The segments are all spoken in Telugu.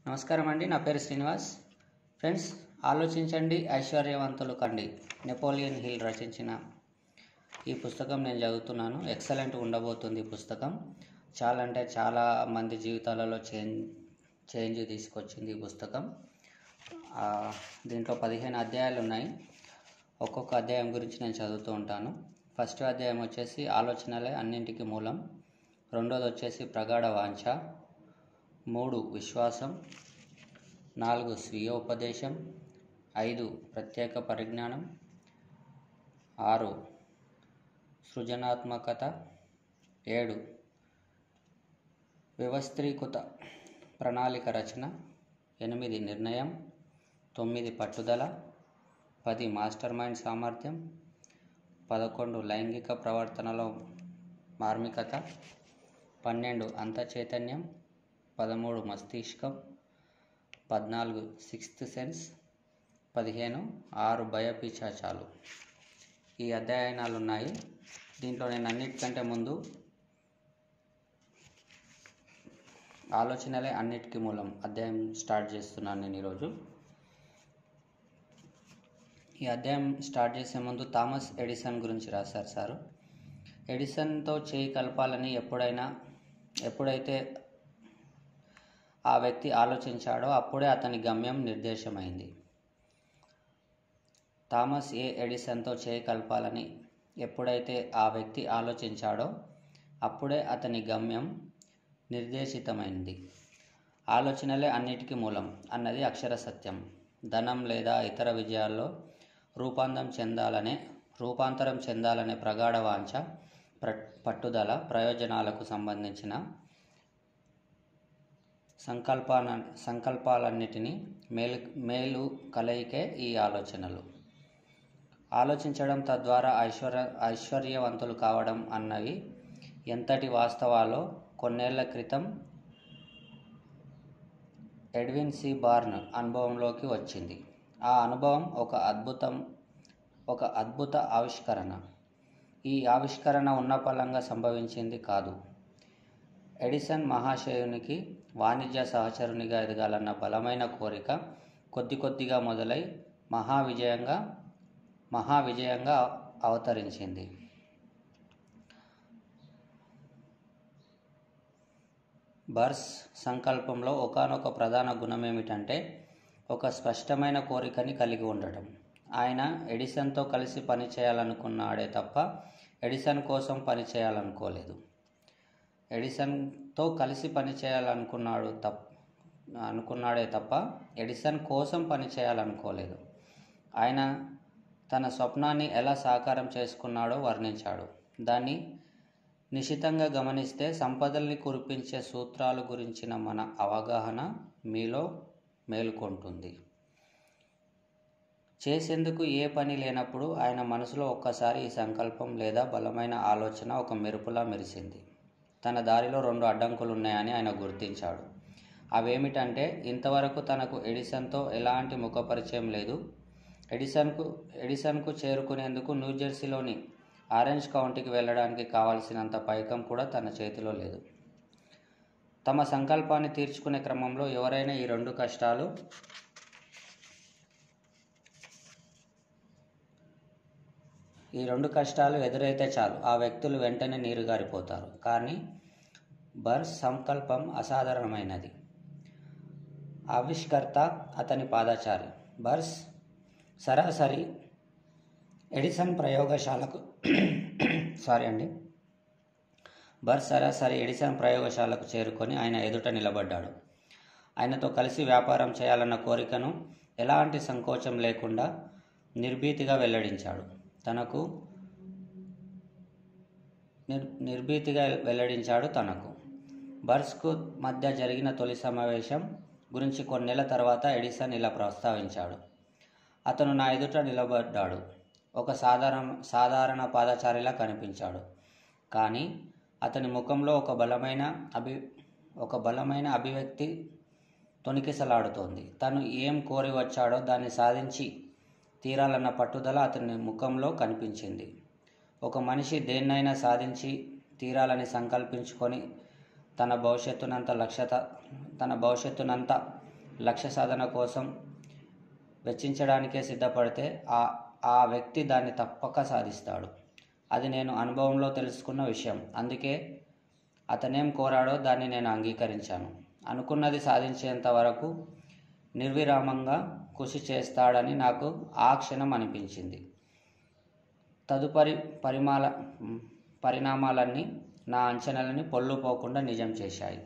నమస్కారం అండి నా పేరు శ్రీనివాస్ ఫ్రెండ్స్ ఆలోచించండి ఐశ్వర్యవంతులు కండి నెపోలియన్ హిల్ రచించిన ఈ పుస్తకం నేను చదువుతున్నాను ఎక్సలెంట్ ఉండబోతుంది ఈ పుస్తకం చాలా అంటే చాలా మంది జీవితాలలో చేంజ్ చేంజ్ తీసుకొచ్చింది ఈ పుస్తకం ఆ, దీంట్లో పదిహేను అధ్యాయాలు ఉన్నాయి ఒక్కొక్క అధ్యాయం గురించి నేను చదువుతూ ఉంటాను ఫస్ట్ అధ్యాయం వచ్చేసి ఆలోచనలే అన్నింటికి మూలం రెండోది వచ్చేసి ప్రగాఢ వాంఛ మూడు విశ్వాసం నాలుగు స్వీయోపదేశం ఐదు ప్రత్యేక పరిజ్ఞానం ఆరు సృజనాత్మకత ఏడు వ్యవస్థీకృత ప్రణాళిక రచన ఎనిమిది నిర్ణయం తొమ్మిది పట్టుదల పది మాస్టర్ మైండ్ సామర్థ్యం పదకొండు లైంగిక ప్రవర్తనలో మార్మికత పన్నెండు అంత చైతన్యం పదమూడు మస్తిష్కం పద్నాలుగు సిక్స్త్ సెన్స్ పదిహేను ఆరు భయపిచాచాలు ఈ అధ్యయనాలు ఉన్నాయి దీంట్లో నేను అన్నిటికంటే ముందు ఆలోచనలే అన్నిటికీ మూలం అధ్యాయం స్టార్ట్ చేస్తున్నాను నేను ఈరోజు ఈ అధ్యాయం స్టార్ట్ చేసే ముందు థామస్ ఎడిసన్ గురించి రాశారు సారు ఎడిసన్తో చేయి కలపాలని ఎప్పుడైనా ఎప్పుడైతే ఆ వ్యక్తి ఆలోచించాడో అప్పుడే అతని గమ్యం నిర్దేశమైంది థామస్ ఏ ఎడిసన్తో చేయి కలపాలని ఎప్పుడైతే ఆ వ్యక్తి ఆలోచించాడో అప్పుడే అతని గమ్యం నిర్దేశితమైంది ఆలోచనలే అన్నిటికీ మూలం అన్నది అక్షర సత్యం ధనం లేదా ఇతర విజయాల్లో రూపాంతరం చెందాలనే రూపాంతరం చెందాలనే ప్రగాఢ వాంఛ ప్ర పట్టుదల ప్రయోజనాలకు సంబంధించిన సంకల్పాన సంకల్పాలన్నిటినీ మేలు మేలు కలయికే ఈ ఆలోచనలు ఆలోచించడం తద్వారా ఐశ్వర్య ఐశ్వర్యవంతులు కావడం అన్నవి ఎంతటి వాస్తవాలో కొన్నేళ్ల క్రితం ఎడ్విన్ సి బార్న్ అనుభవంలోకి వచ్చింది ఆ అనుభవం ఒక అద్భుతం ఒక అద్భుత ఆవిష్కరణ ఈ ఆవిష్కరణ ఉన్నపలంగా సంభవించింది కాదు ఎడిసన్ మహాశయునికి వాణిజ్య సహచరునిగా ఎదగాలన్న బలమైన కోరిక కొద్ది కొద్దిగా మొదలై మహా విజయంగా మహా విజయంగా అవతరించింది బర్స్ సంకల్పంలో ఒకానొక ప్రధాన గుణం ఏమిటంటే ఒక స్పష్టమైన కోరికని కలిగి ఉండటం ఆయన ఎడిసన్తో కలిసి పని చేయాలనుకున్నాడే తప్ప ఎడిసన్ కోసం పని చేయాలనుకోలేదు ఎడిసన్తో కలిసి పని చేయాలనుకున్నాడు తప్ప అనుకున్నాడే తప్ప ఎడిసన్ కోసం పని చేయాలనుకోలేదు ఆయన తన స్వప్నాన్ని ఎలా సాకారం చేసుకున్నాడో వర్ణించాడు దాన్ని నిశితంగా గమనిస్తే సంపదల్ని కురిపించే సూత్రాలు గురించిన మన అవగాహన మీలో మేలుకొంటుంది చేసేందుకు ఏ పని లేనప్పుడు ఆయన మనసులో ఒక్కసారి ఈ సంకల్పం లేదా బలమైన ఆలోచన ఒక మెరుపులా మెరిసింది తన దారిలో రెండు అడ్డంకులు ఉన్నాయని ఆయన గుర్తించాడు అవేమిటంటే ఇంతవరకు తనకు ఎడిసన్తో ఎలాంటి ముఖపరిచయం లేదు ఎడిసన్కు ఎడిసన్కు చేరుకునేందుకు న్యూజెర్సీలోని ఆరెంజ్ కౌంటీకి వెళ్ళడానికి కావాల్సినంత పైకం కూడా తన చేతిలో లేదు తమ సంకల్పాన్ని తీర్చుకునే క్రమంలో ఎవరైనా ఈ రెండు కష్టాలు ఈ రెండు కష్టాలు ఎదురైతే చాలు ఆ వ్యక్తులు వెంటనే నీరుగారిపోతారు కానీ బర్స్ సంకల్పం అసాధారణమైనది ఆవిష్కర్త అతని పాదాచారి బర్స్ సరాసరి ఎడిసన్ ప్రయోగశాలకు సారీ అండి బర్స్ సరాసరి ఎడిసన్ ప్రయోగశాలకు చేరుకొని ఆయన ఎదుట నిలబడ్డాడు ఆయనతో కలిసి వ్యాపారం చేయాలన్న కోరికను ఎలాంటి సంకోచం లేకుండా నిర్భీతిగా వెల్లడించాడు తనకు నిర్ నిర్భీతిగా వెల్లడించాడు తనకు బర్స్కు మధ్య జరిగిన తొలి సమావేశం గురించి కొన్నేళ్ల తర్వాత ఎడిసన్ ఇలా ప్రస్తావించాడు అతను నా ఎదుట నిలబడ్డాడు ఒక సాధారణ సాధారణ పాదచారిలా కనిపించాడు కానీ అతని ముఖంలో ఒక బలమైన అభి ఒక బలమైన అభివ్యక్తి తొణికిసలాడుతోంది తను ఏం కోరి వచ్చాడో దాన్ని సాధించి తీరాలన్న పట్టుదల అతని ముఖంలో కనిపించింది ఒక మనిషి దేన్నైనా సాధించి తీరాలని సంకల్పించుకొని తన భవిష్యత్తునంత లక్ష్యత తన భవిష్యత్తునంతా లక్ష్య సాధన కోసం వెచ్చించడానికే సిద్ధపడితే ఆ ఆ వ్యక్తి దాన్ని తప్పక సాధిస్తాడు అది నేను అనుభవంలో తెలుసుకున్న విషయం అందుకే అతనేం కోరాడో దాన్ని నేను అంగీకరించాను అనుకున్నది సాధించేంత వరకు నిర్విరామంగా కృషి చేస్తాడని నాకు ఆ క్షణం అనిపించింది తదుపరి పరిమాల పరిణామాలన్నీ నా అంచనాలని పొల్లుపోకుండా నిజం చేశాయి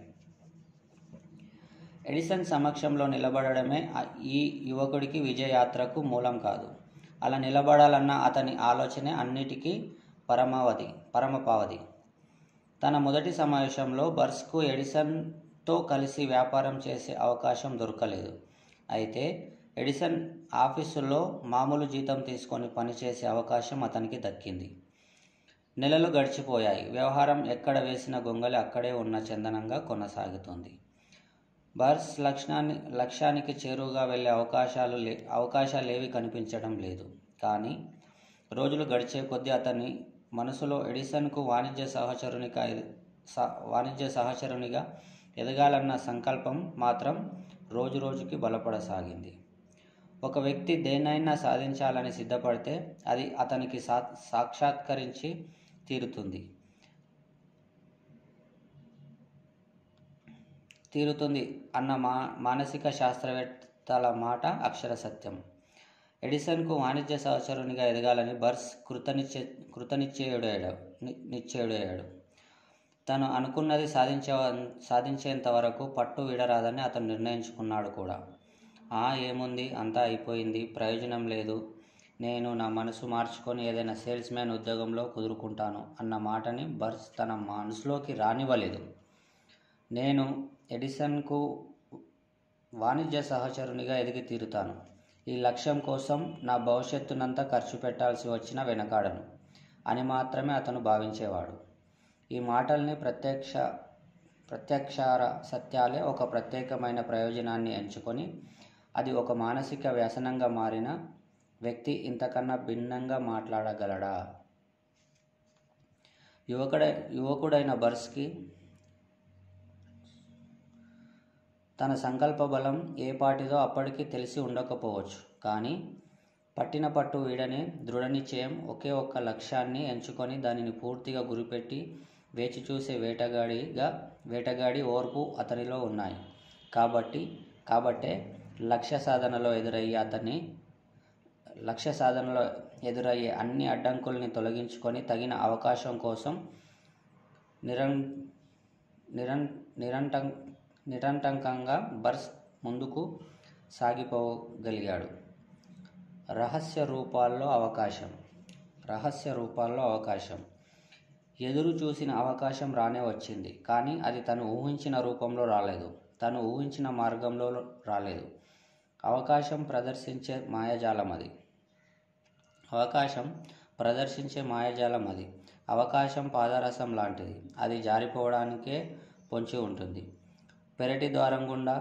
ఎడిసన్ సమక్షంలో నిలబడడమే ఆ- ఈ యువకుడికి విజయయాత్రకు మూలం కాదు అలా నిలబడాలన్న అతని ఆలోచనే అన్నిటికీ పరమావధి పరమపావధి తన మొదటి సమావేశంలో బర్స్కు ఎడిసన్తో కలిసి వ్యాపారం చేసే అవకాశం దొరకలేదు అయితే ఎడిసన్ ఆఫీసులో మామూలు జీతం తీసుకొని పనిచేసే అవకాశం అతనికి దక్కింది నెలలు గడిచిపోయాయి వ్యవహారం ఎక్కడ వేసిన గొంగలి అక్కడే ఉన్న చందనంగా కొనసాగుతుంది బర్స్ లక్ష్యాన్ని లక్ష్యానికి చేరువుగా వెళ్ళే అవకాశాలు లే అవకాశాలేవి కనిపించడం లేదు కానీ రోజులు గడిచే కొద్దీ అతని మనసులో ఎడిసన్కు వాణిజ్య సహచరునిగా ఎద- స- వాణిజ్య సహచరునిగా ఎదగాలన్న సంకల్పం మాత్రం రోజు రోజుకి బలపడసాగింది ఒక వ్యక్తి దేన్నైనా సాధించాలని సిద్ధపడితే అది అతనికి సా సాక్షాత్కరించి తీరుతుంది తీరుతుంది అన్న మా మానసిక శాస్త్రవేత్తల మాట అక్షర సత్యం ఎడిసన్కు వాణిజ్య సహచరునిగా ఎదగాలని బర్స్ కృతనిశ్చే కృతనిశ్చయుడయ్యాడు ని- నిశ్చయుడయ్యాడు తను అనుకున్నది సాధించే సాధించేంత వరకు పట్టు విడరాదని అతను నిర్ణయించుకున్నాడు కూడా ఆ ఏముంది అంతా అయిపోయింది ప్రయోజనం లేదు నేను నా మనసు మార్చుకొని ఏదైనా సేల్స్ మ్యాన్ ఉద్యోగంలో కుదురుకుంటాను అన్న మాటని బర్స్ తన మనసులోకి రానివ్వలేదు నేను ఎడిసన్కు వాణిజ్య సహచరునిగా ఎదిగి తీరుతాను ఈ లక్ష్యం కోసం నా భవిష్యత్తునంతా ఖర్చు పెట్టాల్సి వచ్చినా వెనకాడను అని మాత్రమే అతను భావించేవాడు ఈ మాటల్ని ప్రత్యక్ష ప్రత్యక్షార సత్యాలే ఒక ప్రత్యేకమైన ప్రయోజనాన్ని ఎంచుకొని అది ఒక మానసిక వ్యసనంగా మారిన వ్యక్తి ఇంతకన్నా భిన్నంగా మాట్లాడగలడా యువకుడ యువకుడైన బర్స్కి తన సంకల్ప బలం ఏ పాటిదో అప్పటికి తెలిసి ఉండకపోవచ్చు కానీ పట్టిన పట్టు వీడని దృఢ నిశ్చయం ఒకే ఒక్క లక్ష్యాన్ని ఎంచుకొని దానిని పూర్తిగా గురిపెట్టి వేచి చూసే వేటగాడిగా వేటగాడి ఓర్పు అతనిలో ఉన్నాయి కాబట్టి కాబట్టే లక్ష్య సాధనలో ఎదురయ్యే అతన్ని లక్ష్య సాధనలో ఎదురయ్యే అన్ని అడ్డంకుల్ని తొలగించుకొని తగిన అవకాశం కోసం నిరం నిరం నిరంటం నిరంటంకంగా బర్స్ ముందుకు సాగిపోగలిగాడు రహస్య రూపాల్లో అవకాశం రహస్య రూపాల్లో అవకాశం ఎదురు చూసిన అవకాశం రానే వచ్చింది కానీ అది తను ఊహించిన రూపంలో రాలేదు తను ఊహించిన మార్గంలో రాలేదు అవకాశం ప్రదర్శించే మాయాజాలం అది అవకాశం ప్రదర్శించే మాయాజాలం అది అవకాశం పాదరసం లాంటిది అది జారిపోవడానికే పొంచి ఉంటుంది పెరటి ద్వారం గుండా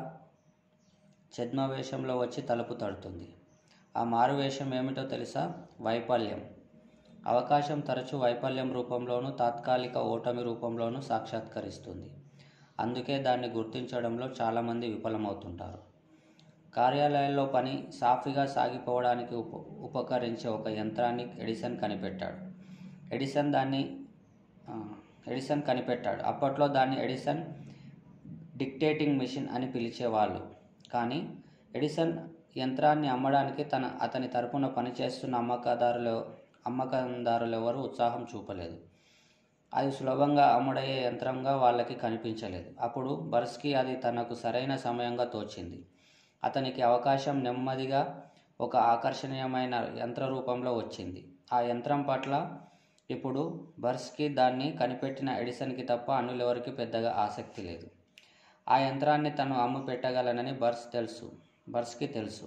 ఛద్మవేషంలో వచ్చి తలుపు తడుతుంది ఆ మారువేషం ఏమిటో తెలుసా వైఫల్యం అవకాశం తరచూ వైఫల్యం రూపంలోనూ తాత్కాలిక ఓటమి రూపంలోనూ సాక్షాత్కరిస్తుంది అందుకే దాన్ని గుర్తించడంలో చాలామంది విఫలమవుతుంటారు కార్యాలయాల్లో పని సాఫీగా సాగిపోవడానికి ఉప ఉపకరించే ఒక యంత్రాన్ని ఎడిసన్ కనిపెట్టాడు ఎడిసన్ దాన్ని ఆ, ఎడిసన్ కనిపెట్టాడు అప్పట్లో దాన్ని ఎడిసన్ డిక్టేటింగ్ మిషన్ అని పిలిచేవాళ్ళు కానీ ఎడిసన్ యంత్రాన్ని అమ్మడానికి తన అతని తరపున పనిచేస్తున్న అమ్మకదారులు అమ్మకందారులు ఎవరు ఉత్సాహం చూపలేదు అది సులభంగా అమ్ముడయ్యే యంత్రంగా వాళ్ళకి కనిపించలేదు అప్పుడు బర్స్కి అది తనకు సరైన సమయంగా తోచింది అతనికి అవకాశం నెమ్మదిగా ఒక ఆకర్షణీయమైన యంత్ర రూపంలో వచ్చింది ఆ యంత్రం పట్ల ఇప్పుడు బర్స్కి దాన్ని కనిపెట్టిన ఎడిసన్కి తప్ప అన్నులెవరికి పెద్దగా ఆసక్తి లేదు ఆ యంత్రాన్ని తను అమ్ము పెట్టగలనని బర్స్ తెలుసు బర్స్కి తెలుసు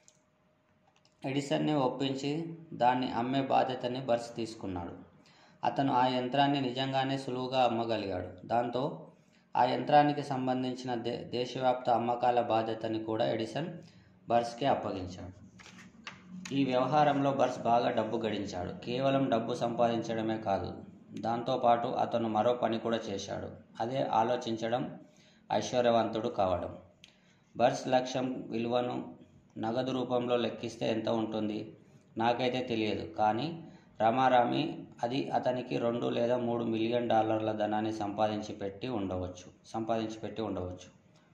ఎడిసన్ని ఒప్పించి దాన్ని అమ్మే బాధ్యతని బర్స్ తీసుకున్నాడు అతను ఆ యంత్రాన్ని నిజంగానే సులువుగా అమ్మగలిగాడు దాంతో ఆ యంత్రానికి సంబంధించిన దే దేశవ్యాప్త అమ్మకాల బాధ్యతని కూడా ఎడిసన్ బర్స్కే అప్పగించాడు ఈ వ్యవహారంలో బర్స్ బాగా డబ్బు గడించాడు కేవలం డబ్బు సంపాదించడమే కాదు దాంతోపాటు అతను మరో పని కూడా చేశాడు అదే ఆలోచించడం ఐశ్వర్యవంతుడు కావడం బర్స్ లక్ష్యం విలువను నగదు రూపంలో లెక్కిస్తే ఎంత ఉంటుంది నాకైతే తెలియదు కానీ రామారామి అది అతనికి రెండు లేదా మూడు మిలియన్ డాలర్ల ధనాన్ని సంపాదించి పెట్టి ఉండవచ్చు సంపాదించి పెట్టి ఉండవచ్చు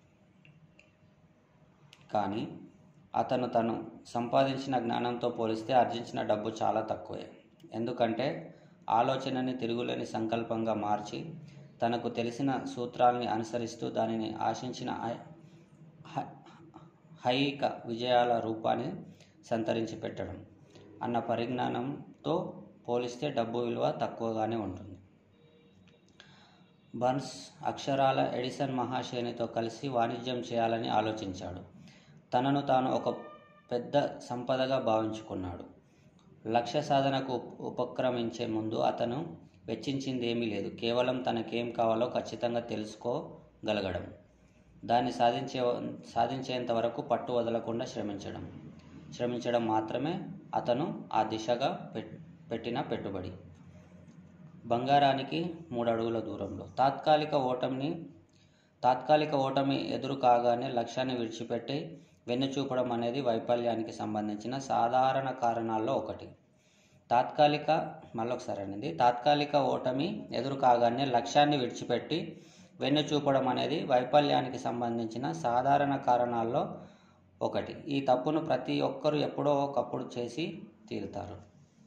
కానీ అతను తను సంపాదించిన జ్ఞానంతో పోలిస్తే ఆర్జించిన డబ్బు చాలా తక్కువే ఎందుకంటే ఆలోచనని తిరుగులేని సంకల్పంగా మార్చి తనకు తెలిసిన సూత్రాల్ని అనుసరిస్తూ దానిని ఆశించిన ఐ- హ- హైక విజయాల రూపాన్ని సంతరించి పెట్టడం అన్న పరిజ్ఞానంతో పోలిస్తే డబ్బు విలువ తక్కువగానే ఉంటుంది బర్న్స్ అక్షరాల ఎడిసన్ మహాశయునితో కలిసి వాణిజ్యం చేయాలని ఆలోచించాడు తనను తాను ఒక పెద్ద సంపదగా భావించుకున్నాడు లక్ష్య సాధనకు ఉప్- ఉపక్రమించే ముందు అతను వెచ్చించింది ఏమీ లేదు కేవలం తనకేం కావాలో ఖచ్చితంగా తెలుసుకోగలగడం దాన్ని సాధించే సాధించేంత వరకు పట్టు వదలకుండా శ్రమించడం శ్రమించడం మాత్రమే అతను ఆ దిశగా పెట్- పెట్టిన పెట్టుబడి బంగారానికి మూడు అడుగుల దూరంలో తాత్కాలిక ఓటమిని తాత్కాలిక ఓటమి ఎదురు కాగానే లక్ష్యాన్ని విడిచిపెట్టి వెన్నుచూపడం అనేది వైఫల్యానికి సంబంధించిన సాధారణ కారణాల్లో ఒకటి తాత్కాలిక మళ్ళొకసారి అనేది తాత్కాలిక ఓటమి ఎదురు కాగానే లక్ష్యాన్ని విడిచిపెట్టి వెన్నుచూపడం అనేది వైఫల్యానికి సంబంధించిన సాధారణ కారణాల్లో ఒకటి ఈ తప్పును ప్రతి ఒక్కరూ ఎప్పుడో ఒకప్పుడు చేసి తీరుతారు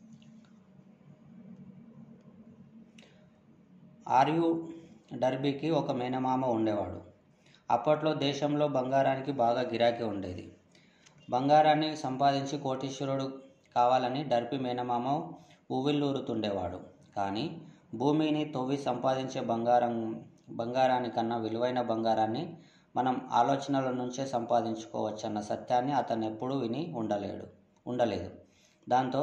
ఆర్యు డర్బీకి ఒక మేనమామ ఉండేవాడు అప్పట్లో దేశంలో బంగారానికి బాగా గిరాకీ ఉండేది బంగారాన్ని సంపాదించి కోటీశ్వరుడు కావాలని డర్బీ మేనమామ ఊవిల్లూరుతుండేవాడు కానీ భూమిని తవ్వి సంపాదించే బంగారం బంగారానికన్నా విలువైన బంగారాన్ని మనం ఆలోచనల నుంచే సంపాదించుకోవచ్చన్న సత్యాన్ని అతను ఎప్పుడూ విని ఉండలేడు ఉండలేదు దాంతో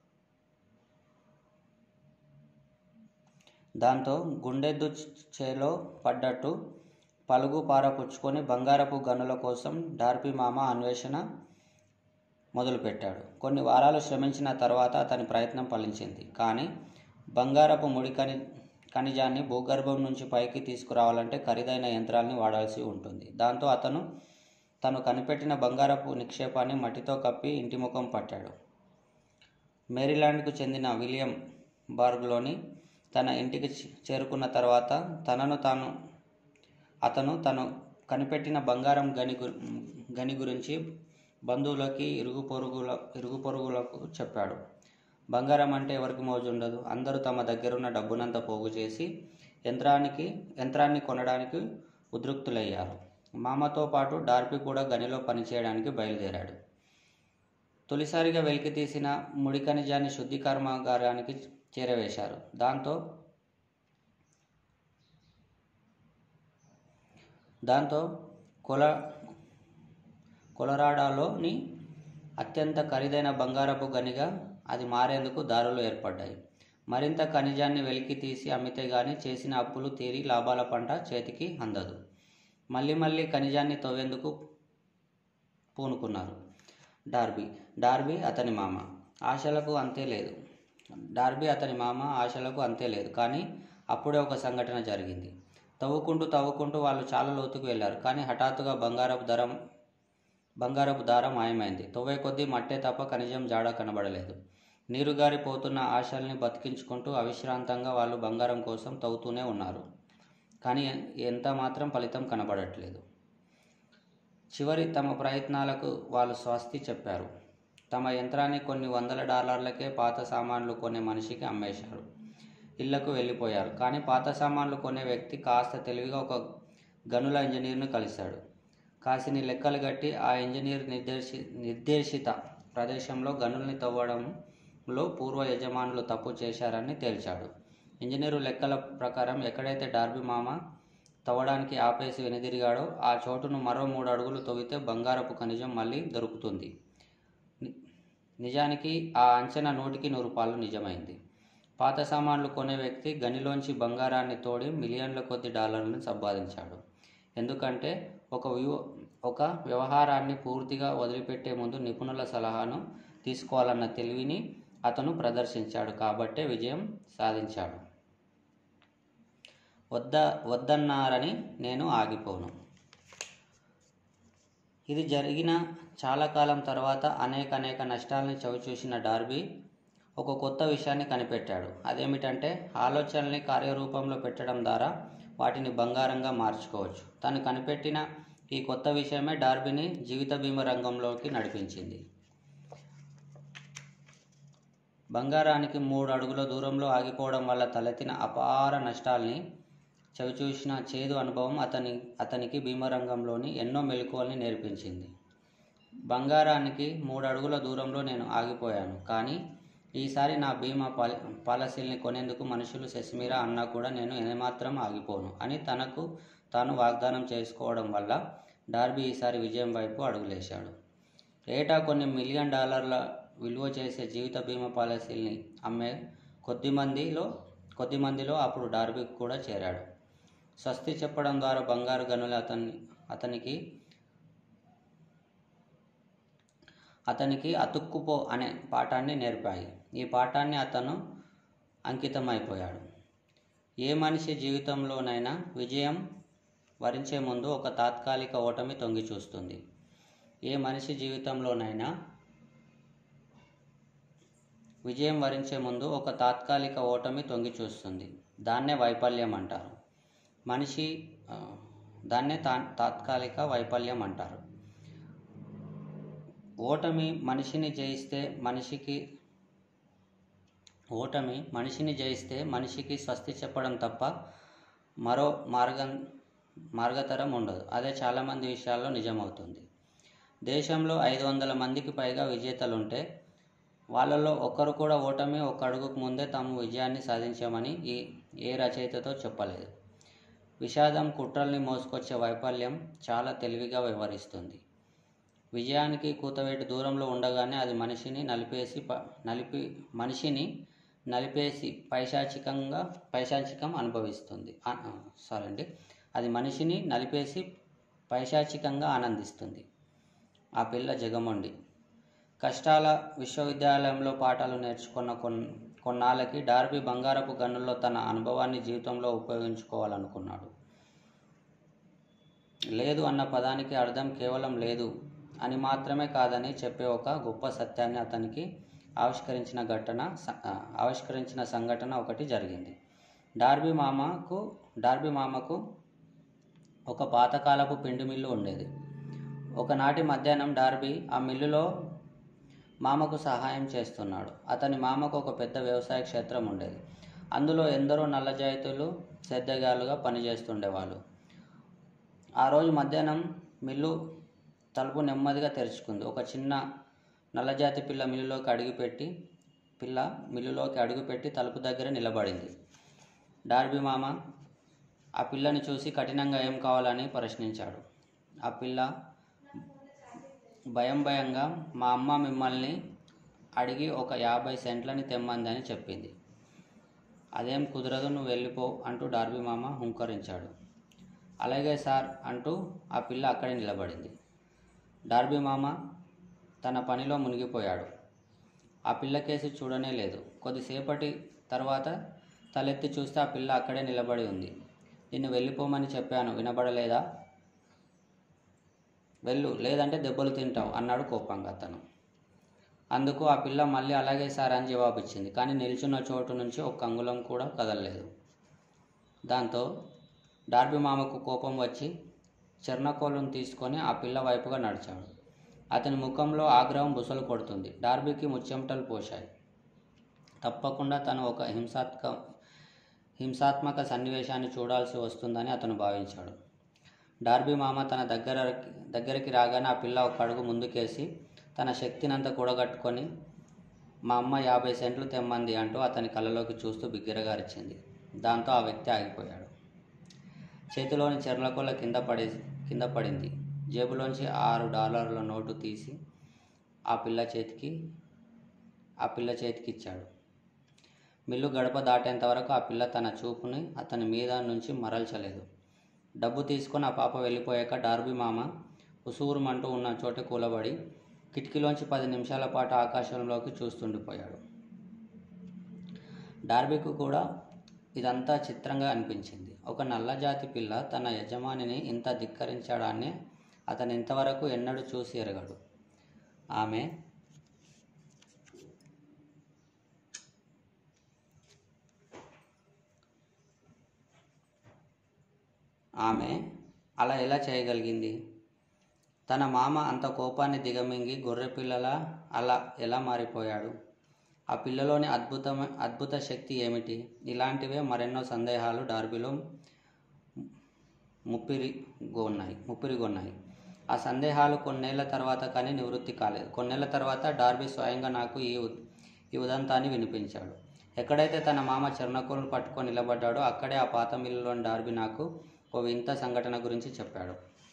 దాంతో గుండెద్దు చేలో పడ్డట్టు పలుగు పారపుచ్చుకొని బంగారపు గనుల కోసం డార్పి మామ అన్వేషణ మొదలుపెట్టాడు కొన్ని వారాలు శ్రమించిన తర్వాత అతని ప్రయత్నం ఫలించింది కానీ బంగారపు ముడి ఖని ఖనిజాన్ని భూగర్భం నుంచి పైకి తీసుకురావాలంటే ఖరీదైన యంత్రాల్ని వాడాల్సి ఉంటుంది దాంతో అతను తను కనిపెట్టిన బంగారపు నిక్షేపాన్ని మట్టితో కప్పి ఇంటి ముఖం పట్టాడు మేరీలాండ్కు చెందిన విలియం బార్గ్లోని తన ఇంటికి చే- చేరుకున్న తర్వాత తనను తాను అతను తను కనిపెట్టిన బంగారం గని గు గని గురించి బంధువులకి ఇరుగు పొరుగుల ఇరుగు పొరుగులకు చెప్పాడు బంగారం అంటే ఎవరికి మోజు ఉండదు అందరూ తమ దగ్గరున్న డబ్బునంతా పోగు చేసి యంత్రానికి యంత్రాన్ని కొనడానికి ఉద్రిక్తులయ్యారు మామతో పాటు డార్పి కూడా గనిలో పనిచేయడానికి బయలుదేరాడు తొలిసారిగా వెలికి తీసిన ముడి ఖనిజాన్ని శుద్ధి కర్మాగారానికి చేరవేశారు దాంతో దాంతో కొల కొలరాడాలోని అత్యంత ఖరీదైన బంగారపు గనిగా అది మారేందుకు దారులు ఏర్పడ్డాయి మరింత ఖనిజాన్ని వెలికి తీసి అమ్మితే గాని చేసిన అప్పులు తీరి లాభాల పంట చేతికి అందదు మళ్ళీ మళ్ళీ ఖనిజాన్ని తవ్వేందుకు పూనుకున్నారు డార్బీ డార్బీ అతని మామ ఆశలకు అంతే లేదు డార్బీ అతని మామ ఆశలకు అంతే లేదు కానీ అప్పుడే ఒక సంఘటన జరిగింది తవ్వుకుంటూ తవ్వుకుంటూ వాళ్ళు చాలా లోతుకు వెళ్ళారు కానీ హఠాత్తుగా బంగారపు దరం బంగారపు దారం మాయమైంది తవ్వే కొద్దీ మట్టే తప్ప ఖనిజం జాడ కనబడలేదు నీరుగారిపోతున్న ఆశల్ని బతికించుకుంటూ అవిశ్రాంతంగా వాళ్ళు బంగారం కోసం తవ్వుతూనే ఉన్నారు కానీ ఎంత మాత్రం ఫలితం కనబడట్లేదు చివరి తమ ప్రయత్నాలకు వాళ్ళు స్వస్తి చెప్పారు తమ యంత్రాన్ని కొన్ని వందల డాలర్లకే పాత సామాన్లు కొనే మనిషికి అమ్మేశారు ఇళ్లకు వెళ్ళిపోయారు కానీ పాత సామాన్లు కొనే వ్యక్తి కాస్త తెలివిగా ఒక గనుల ఇంజనీర్ను కలిశాడు కాసిని లెక్కలు కట్టి ఆ ఇంజనీర్ నిర్దేశి నిర్దేశిత ప్రదేశంలో గనుల్ని తవ్వడంలో పూర్వ యజమానులు తప్పు చేశారని తేల్చాడు ఇంజనీరు లెక్కల ప్రకారం ఎక్కడైతే డార్బీ మామ తవ్వడానికి ఆపేసి వెనుదిరిగాడో ఆ చోటును మరో మూడు అడుగులు తవ్వితే బంగారపు ఖనిజం మళ్ళీ దొరుకుతుంది ని- నిజానికి ఆ అంచనా నూటికి నూరు పాలు నిజమైంది పాత సామాన్లు కొనే వ్యక్తి గనిలోంచి బంగారాన్ని తోడి మిలియన్ల కొద్ది డాలర్లను సంపాదించాడు ఎందుకంటే ఒక వ్యూ ఒక వ్యవహారాన్ని పూర్తిగా వదిలిపెట్టే ముందు నిపుణుల సలహాను తీసుకోవాలన్న తెలివిని అతను ప్రదర్శించాడు కాబట్టే విజయం సాధించాడు వద్ద వద్దన్నారని నేను ఆగిపోను ఇది జరిగిన చాలా కాలం తర్వాత అనేక అనేక నష్టాలని చవిచూసిన డార్బీ ఒక కొత్త విషయాన్ని కనిపెట్టాడు అదేమిటంటే ఆలోచనల్ని కార్యరూపంలో పెట్టడం ద్వారా వాటిని బంగారంగా మార్చుకోవచ్చు తను కనిపెట్టిన ఈ కొత్త విషయమే డార్బీని జీవిత బీమా రంగంలోకి నడిపించింది బంగారానికి మూడు అడుగుల దూరంలో ఆగిపోవడం వల్ల తలెత్తిన అపార నష్టాల్ని చవిచూసిన చేదు అనుభవం అతని అతనికి బీమా రంగంలోని ఎన్నో మెలకువల్ని నేర్పించింది బంగారానికి మూడు అడుగుల దూరంలో నేను ఆగిపోయాను కానీ ఈసారి నా బీమా పాలి పాలసీల్ని కొనేందుకు మనుషులు సెస్మిరా అన్నా కూడా నేను ఏమాత్రం ఆగిపోను అని తనకు తాను వాగ్దానం చేసుకోవడం వల్ల డార్బీ ఈసారి విజయం వైపు అడుగులేశాడు ఏటా కొన్ని మిలియన్ డాలర్ల విలువ చేసే జీవిత బీమా పాలసీల్ని అమ్మే కొద్ది మందిలో కొద్ది మందిలో అప్పుడు డార్బీ కూడా చేరాడు స్వస్తి చెప్పడం ద్వారా బంగారు గనులు అతన్ని అతనికి అతనికి అతుక్కుపో అనే పాఠాన్ని నేర్పాయి ఈ పాఠాన్ని అతను అంకితమైపోయాడు ఏ మనిషి జీవితంలోనైనా విజయం వరించే ముందు ఒక తాత్కాలిక ఓటమి తొంగి చూస్తుంది ఏ మనిషి జీవితంలోనైనా విజయం వరించే ముందు ఒక తాత్కాలిక ఓటమి తొంగి చూస్తుంది దాన్నే వైఫల్యం అంటారు మనిషి ఆ, దాన్నే తా తాత్కాలిక వైఫల్యం అంటారు ఓటమి మనిషిని జయిస్తే మనిషికి ఓటమి మనిషిని జయిస్తే మనిషికి స్వస్తి చెప్పడం తప్ప మరో మార్గం మార్గతరం ఉండదు అదే చాలామంది విషయాల్లో నిజమవుతుంది దేశంలో ఐదు వందల మందికి పైగా విజేతలుంటే వాళ్ళలో ఒక్కరు కూడా ఓటమి ఒక అడుగుకు ముందే తాము విజయాన్ని సాధించామని ఈ ఏ రచయితతో చెప్పలేదు విషాదం కుట్రల్ని మోసుకొచ్చే వైఫల్యం చాలా తెలివిగా వ్యవహరిస్తుంది విజయానికి కూతవేటి దూరంలో ఉండగానే అది మనిషిని నలిపేసి ప నలిపి మనిషిని నలిపేసి పైశాచికంగా పైశాచికం అనుభవిస్తుంది సారీ అండి అది మనిషిని నలిపేసి పైశాచికంగా ఆనందిస్తుంది ఆ పిల్ల జగమొండి కష్టాల విశ్వవిద్యాలయంలో పాఠాలు నేర్చుకున్న కొన్ కొన్నాళ్ళకి డార్బీ బంగారపు గన్నుల్లో తన అనుభవాన్ని జీవితంలో ఉపయోగించుకోవాలనుకున్నాడు లేదు అన్న పదానికి అర్థం కేవలం లేదు అని మాత్రమే కాదని చెప్పే ఒక గొప్ప సత్యాన్ని అతనికి ఆవిష్కరించిన ఘటన స- ఆ, ఆవిష్కరించిన సంఘటన ఒకటి జరిగింది డార్బీ మామకు డార్బీ మామకు ఒక పాతకాలపు పిండి మిల్లు ఉండేది ఒకనాటి మధ్యాహ్నం డార్బీ ఆ మిల్లులో మామకు సహాయం చేస్తున్నాడు అతని మామకు ఒక పెద్ద వ్యవసాయ క్షేత్రం ఉండేది అందులో ఎందరో నల్లజాయితీలు సేద్యగాలుగా పనిచేస్తుండేవాళ్ళు ఆ రోజు మధ్యాహ్నం మిల్లు తలుపు నెమ్మదిగా తెరుచుకుంది ఒక చిన్న నల్లజాతి పిల్ల మిల్లులోకి అడుగుపెట్టి పిల్ల మిల్లులోకి అడుగుపెట్టి తలుపు దగ్గర నిలబడింది డార్బీ మామ ఆ పిల్లని చూసి కఠినంగా ఏం కావాలని ప్రశ్నించాడు ఆ పిల్ల భయం భయంగా మా అమ్మ మిమ్మల్ని అడిగి ఒక యాభై సెంట్లని తెమ్మంది అని చెప్పింది అదేం కుదరదు నువ్వు వెళ్ళిపో అంటూ డార్బీ మామ హుంకరించాడు అలాగే సార్ అంటూ ఆ పిల్ల అక్కడే నిలబడింది డార్బీ మామ తన పనిలో మునిగిపోయాడు ఆ పిల్ల కేసి చూడనే లేదు కొద్దిసేపటి తర్వాత తలెత్తి చూస్తే ఆ పిల్ల అక్కడే నిలబడి ఉంది నిన్ను వెళ్ళిపోమని చెప్పాను వినబడలేదా వెళ్ళు లేదంటే దెబ్బలు తింటావు అన్నాడు కోపంగా అతను అందుకు ఆ పిల్ల మళ్ళీ అలాగే సార్ అని జవాబిచ్చింది కానీ నిల్చున్న చోటు నుంచి ఒక అంగుళం కూడా కదలలేదు దాంతో డార్బీ మామకు కోపం వచ్చి చెర్నకోలును తీసుకొని ఆ పిల్ల వైపుగా నడిచాడు అతని ముఖంలో ఆగ్రహం బుసలు కొడుతుంది డార్బీకి ముచ్చెమటలు పోశాయి తప్పకుండా తను ఒక హింసాత్మక హింసాత్మక సన్నివేశాన్ని చూడాల్సి వస్తుందని అతను భావించాడు డార్బీ మామ తన దగ్గర దగ్గరికి రాగానే ఆ పిల్ల ఒక అడుగు ముందుకేసి తన శక్తినంతా కూడగట్టుకొని మా అమ్మ యాభై సెంట్లు తెమ్మంది అంటూ అతని కళ్ళలోకి చూస్తూ బిగ్గరగారిచ్చింది దాంతో ఆ వ్యక్తి ఆగిపోయాడు చేతిలోని చెర్లకొల్ల కింద పడి కింద పడింది జేబులోంచి ఆరు డాలర్ల నోటు తీసి ఆ పిల్ల చేతికి ఆ పిల్ల చేతికి ఇచ్చాడు మిల్లు గడప దాటేంత వరకు ఆ పిల్ల తన చూపుని అతని మీద నుంచి మరల్చలేదు డబ్బు తీసుకొని ఆ పాప వెళ్ళిపోయాక డార్బీ మామ ఉసూరుమంటూ ఉన్న చోట కూలబడి కిటికీలోంచి పది నిమిషాల పాటు ఆకాశంలోకి చూస్తుండిపోయాడు డార్బీకి కూడా ఇదంతా చిత్రంగా అనిపించింది ఒక నల్లజాతి పిల్ల తన యజమానిని ఇంత ధిక్కరించడాన్ని అతను ఇంతవరకు ఎన్నడూ చూసి ఎరగడు ఆమె ఆమె అలా ఎలా చేయగలిగింది తన మామ అంత కోపాన్ని దిగమింగి గొర్రెపిల్లల అలా ఎలా మారిపోయాడు ఆ పిల్లలోని అద్భుతమ అద్భుత శక్తి ఏమిటి ఇలాంటివే మరెన్నో సందేహాలు డార్బీలో ముప్పిరిగొన్నాయి ముప్పిరిగొన్నాయి ఆ సందేహాలు కొన్నేళ్ల తర్వాత కానీ నివృత్తి కాలేదు కొన్నేళ్ల తర్వాత డార్బీ స్వయంగా నాకు ఈ ఉ- ఈ ఉదంతాన్ని వినిపించాడు ఎక్కడైతే తన మామ చెర్నకోలు పట్టుకొని నిలబడ్డాడో అక్కడే ఆ పాత మిల్లులోని డార్బీ నాకు ఓ వింత సంఘటన గురించి చెప్పాడు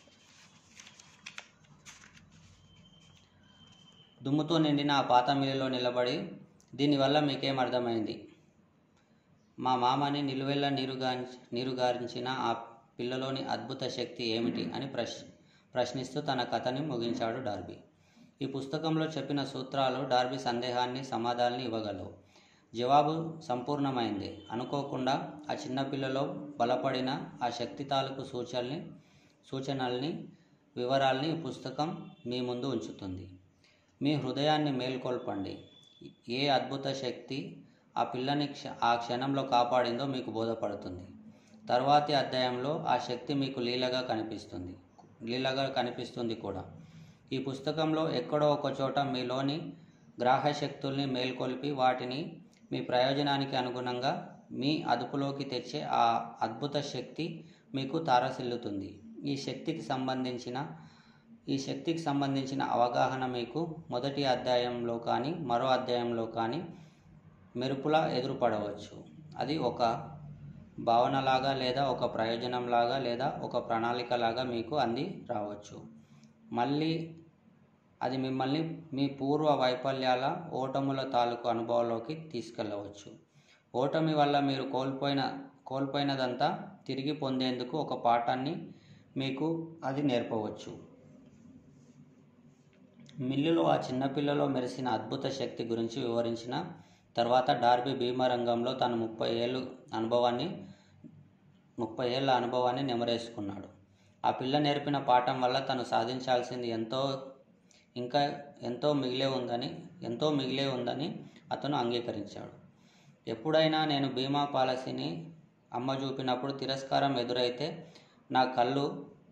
దుమ్ముతో నిండిన ఆ పాత మిల్లులో నిలబడి దీనివల్ల మీకేం అర్థమైంది మా మామని నిలువెల్ల నీరుగాంచి నీరుగారించిన ఆ పిల్లలోని అద్భుత శక్తి ఏమిటి అని ప్రశ్ ప్రశ్నిస్తూ తన కథని ముగించాడు డార్బీ ఈ పుస్తకంలో చెప్పిన సూత్రాలు డార్బీ సందేహాన్ని సమాధానాన్ని ఇవ్వగలవు జవాబు సంపూర్ణమైంది అనుకోకుండా ఆ చిన్న పిల్లలో బలపడిన ఆ శక్తి తాలూకు సూచనల్ని సూచనల్ని వివరాల్ని ఈ పుస్తకం మీ ముందు ఉంచుతుంది మీ హృదయాన్ని మేల్కొల్పండి ఏ అద్భుత శక్తి ఆ పిల్లని క్ష ఆ క్షణంలో కాపాడిందో మీకు బోధపడుతుంది తర్వాతి అధ్యాయంలో ఆ శక్తి మీకు లీలగా కనిపిస్తుంది లీలగా కనిపిస్తుంది కూడా ఈ పుస్తకంలో ఎక్కడో ఒక చోట మీలోని గ్రాహ శక్తుల్ని మేల్కొల్పి వాటిని మీ ప్రయోజనానికి అనుగుణంగా మీ అదుపులోకి తెచ్చే ఆ అద్భుత శక్తి మీకు తారసిల్లుతుంది ఈ శక్తికి సంబంధించిన ఈ శక్తికి సంబంధించిన అవగాహన మీకు మొదటి అధ్యాయంలో కానీ మరో అధ్యాయంలో కానీ మెరుపులా ఎదురుపడవచ్చు అది ఒక భావనలాగా లేదా ఒక ప్రయోజనంలాగా లేదా ఒక ప్రణాళికలాగా మీకు అంది రావచ్చు మళ్ళీ అది మిమ్మల్ని మీ పూర్వ వైఫల్యాల ఓటముల తాలూకు అనుభవంలోకి తీసుకెళ్ళవచ్చు ఓటమి వల్ల మీరు కోల్పోయిన కోల్పోయినదంతా తిరిగి పొందేందుకు ఒక పాఠాన్ని మీకు అది నేర్పవచ్చు మిల్లులో ఆ చిన్నపిల్లలో మెరిసిన అద్భుత శక్తి గురించి వివరించిన తర్వాత డార్బీ భీమరంగంలో తన ముప్పై ఏళ్ళు అనుభవాన్ని ముప్పై ఏళ్ళ అనుభవాన్ని నెమరేసుకున్నాడు ఆ పిల్ల నేర్పిన పాఠం వల్ల తను సాధించాల్సింది ఎంతో ఇంకా ఎంతో మిగిలే ఉందని ఎంతో మిగిలే ఉందని అతను అంగీకరించాడు ఎప్పుడైనా నేను బీమా పాలసీని అమ్మ చూపినప్పుడు తిరస్కారం ఎదురైతే నా కళ్ళు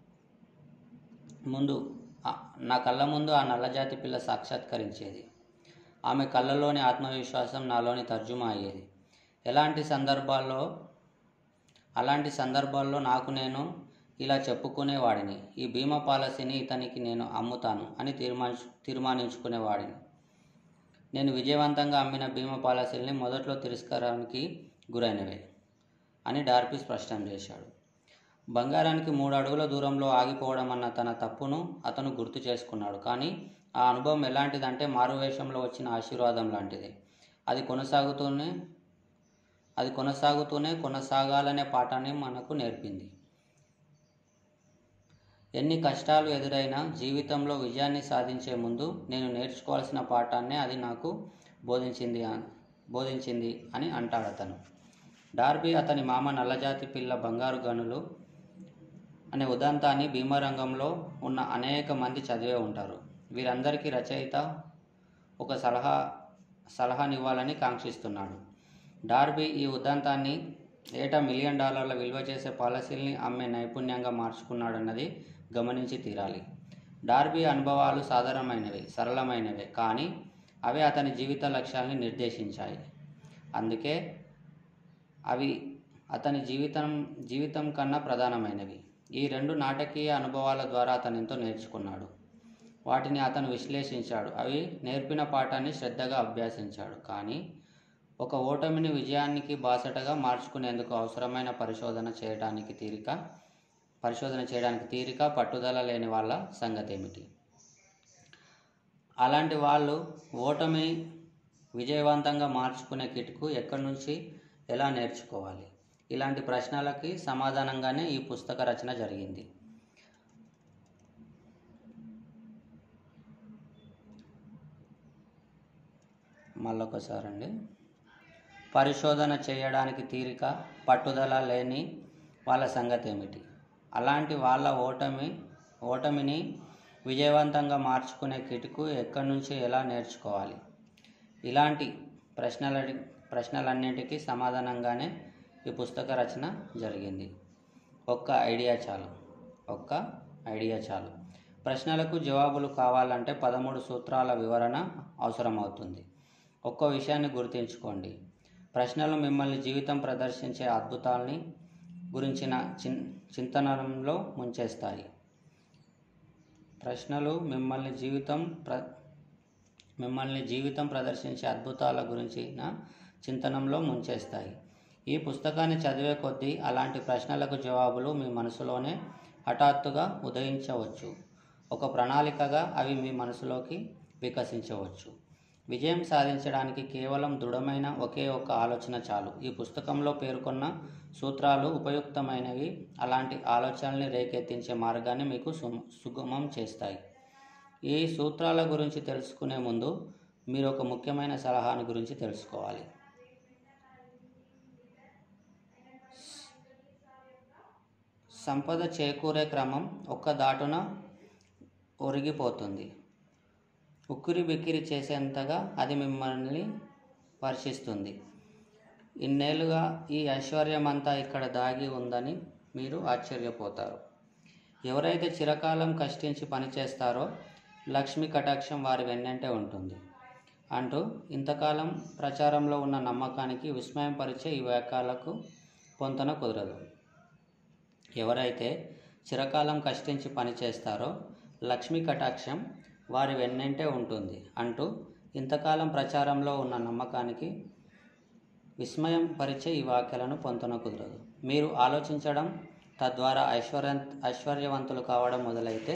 ముందు ఆ- నా కళ్ళ ముందు ఆ నల్లజాతి పిల్ల సాక్షాత్కరించేది ఆమె కళ్ళలోని ఆత్మవిశ్వాసం నాలోని తర్జుమా అయ్యేది ఎలాంటి సందర్భాల్లో అలాంటి సందర్భాల్లో నాకు నేను ఇలా చెప్పుకునేవాడిని ఈ బీమా పాలసీని ఇతనికి నేను అమ్ముతాను అని తీర్మానించు తీర్మానించుకునేవాడిని నేను విజయవంతంగా అమ్మిన బీమా పాలసీల్ని మొదట్లో తిరస్కారానికి గురైనవే అని డార్పీ స్పష్టం చేశాడు బంగారానికి మూడు అడుగుల దూరంలో ఆగిపోవడం అన్న తన తప్పును అతను గుర్తు చేసుకున్నాడు కానీ ఆ అనుభవం ఎలాంటిదంటే మారువేషంలో వచ్చిన ఆశీర్వాదం లాంటిది అది కొనసాగుతూనే అది కొనసాగుతూనే కొనసాగాలనే పాఠాన్ని మనకు నేర్పింది ఎన్ని కష్టాలు ఎదురైనా జీవితంలో విజయాన్ని సాధించే ముందు నేను నేర్చుకోవాల్సిన పాఠాన్నే అది నాకు బోధించింది అ- బోధించింది అని అంటాడు అతను డార్బీ అతని మామ నల్లజాతి పిల్ల బంగారు గనులు అనే ఉదంతాన్ని భీమరంగంలో ఉన్న అనేక మంది చదివే ఉంటారు వీరందరికీ రచయిత ఒక సలహా సలహానివ్వాలని కాంక్షిస్తున్నాడు డార్బీ ఈ ఉదంతాన్ని ఏటా మిలియన్ డాలర్ల విలువ చేసే పాలసీల్ని అమ్మే నైపుణ్యంగా మార్చుకున్నాడన్నది గమనించి తీరాలి డార్బీ అనుభవాలు సాధారణమైనవి సరళమైనవే కానీ అవే అతని జీవిత లక్ష్యాల్ని నిర్దేశించాయి అందుకే అవి అతని జీవితం జీవితం కన్నా ప్రధానమైనవి ఈ రెండు నాటకీయ అనుభవాల ద్వారా అతను ఎంతో నేర్చుకున్నాడు వాటిని అతను విశ్లేషించాడు అవి నేర్పిన పాఠాన్ని శ్రద్ధగా అభ్యసించాడు కానీ ఒక ఓటమిని విజయానికి బాసటగా మార్చుకునేందుకు అవసరమైన పరిశోధన చేయడానికి తీరిక పరిశోధన చేయడానికి తీరిక పట్టుదల లేని వాళ్ళ సంగతి ఏమిటి అలాంటి వాళ్ళు ఓటమి విజయవంతంగా మార్చుకునే కిట్కు ఎక్కడి నుంచి ఎలా నేర్చుకోవాలి ఇలాంటి ప్రశ్నలకి సమాధానంగానే ఈ పుస్తక రచన జరిగింది మళ్ళొకసారి అండి పరిశోధన చేయడానికి తీరిక పట్టుదల లేని వాళ్ళ సంగతి ఏమిటి అలాంటి వాళ్ళ ఓటమి ఓటమిని విజయవంతంగా మార్చుకునే కిటుకు ఎక్కడి నుంచి ఎలా నేర్చుకోవాలి ఇలాంటి ప్రశ్నల ప్రశ్నలన్నింటికీ సమాధానంగానే ఈ పుస్తక రచన జరిగింది ఒక్క ఐడియా చాలు ఒక్క ఐడియా చాలు ప్రశ్నలకు జవాబులు కావాలంటే పదమూడు సూత్రాల వివరణ అవసరమవుతుంది ఒక్క విషయాన్ని గుర్తుంచుకోండి ప్రశ్నలు మిమ్మల్ని జీవితం ప్రదర్శించే అద్భుతాల్ని గురించిన చిన్ చింతనంలో ముంచేస్తాయి ప్రశ్నలు మిమ్మల్ని జీవితం ప్ర మిమ్మల్ని జీవితం ప్రదర్శించే అద్భుతాల గురించిన చింతనంలో ముంచేస్తాయి ఈ పుస్తకాన్ని చదివే కొద్దీ అలాంటి ప్రశ్నలకు జవాబులు మీ మనసులోనే హఠాత్తుగా ఉదయించవచ్చు ఒక ప్రణాళికగా అవి మీ మనసులోకి వికసించవచ్చు విజయం సాధించడానికి కేవలం దృఢమైన ఒకే ఒక్క ఆలోచన చాలు ఈ పుస్తకంలో పేర్కొన్న సూత్రాలు ఉపయుక్తమైనవి అలాంటి ఆలోచనల్ని రేకెత్తించే మార్గాన్ని మీకు సు- సుగమం చేస్తాయి ఈ సూత్రాల గురించి తెలుసుకునే ముందు మీరు ఒక ముఖ్యమైన సలహాను గురించి తెలుసుకోవాలి సంపద చేకూరే క్రమం ఒక్క దాటున ఒరిగిపోతుంది ఉక్కిరి బిక్కిరి చేసేంతగా అది మిమ్మల్ని వర్షిస్తుంది ఇన్నేళ్ళుగా ఈ ఐశ్వర్యం అంతా ఇక్కడ దాగి ఉందని మీరు ఆశ్చర్యపోతారు ఎవరైతే చిరకాలం కష్టించి పనిచేస్తారో లక్ష్మి కటాక్షం వారి వెన్నంటే ఉంటుంది అంటూ ఇంతకాలం ప్రచారంలో ఉన్న నమ్మకానికి విస్మయం పరిచే ఈ వ్యాఖ్యలకు పొంతన కుదరదు ఎవరైతే చిరకాలం కష్టించి పనిచేస్తారో లక్ష్మీ కటాక్షం వారి వెన్నంటే ఉంటుంది అంటూ ఇంతకాలం ప్రచారంలో ఉన్న నమ్మకానికి విస్మయం పరిచే ఈ వాక్యాలను పొంతన కుదరదు మీరు ఆలోచించడం తద్వారా ఐశ్వర్య ఐశ్వర్యవంతులు కావడం మొదలైతే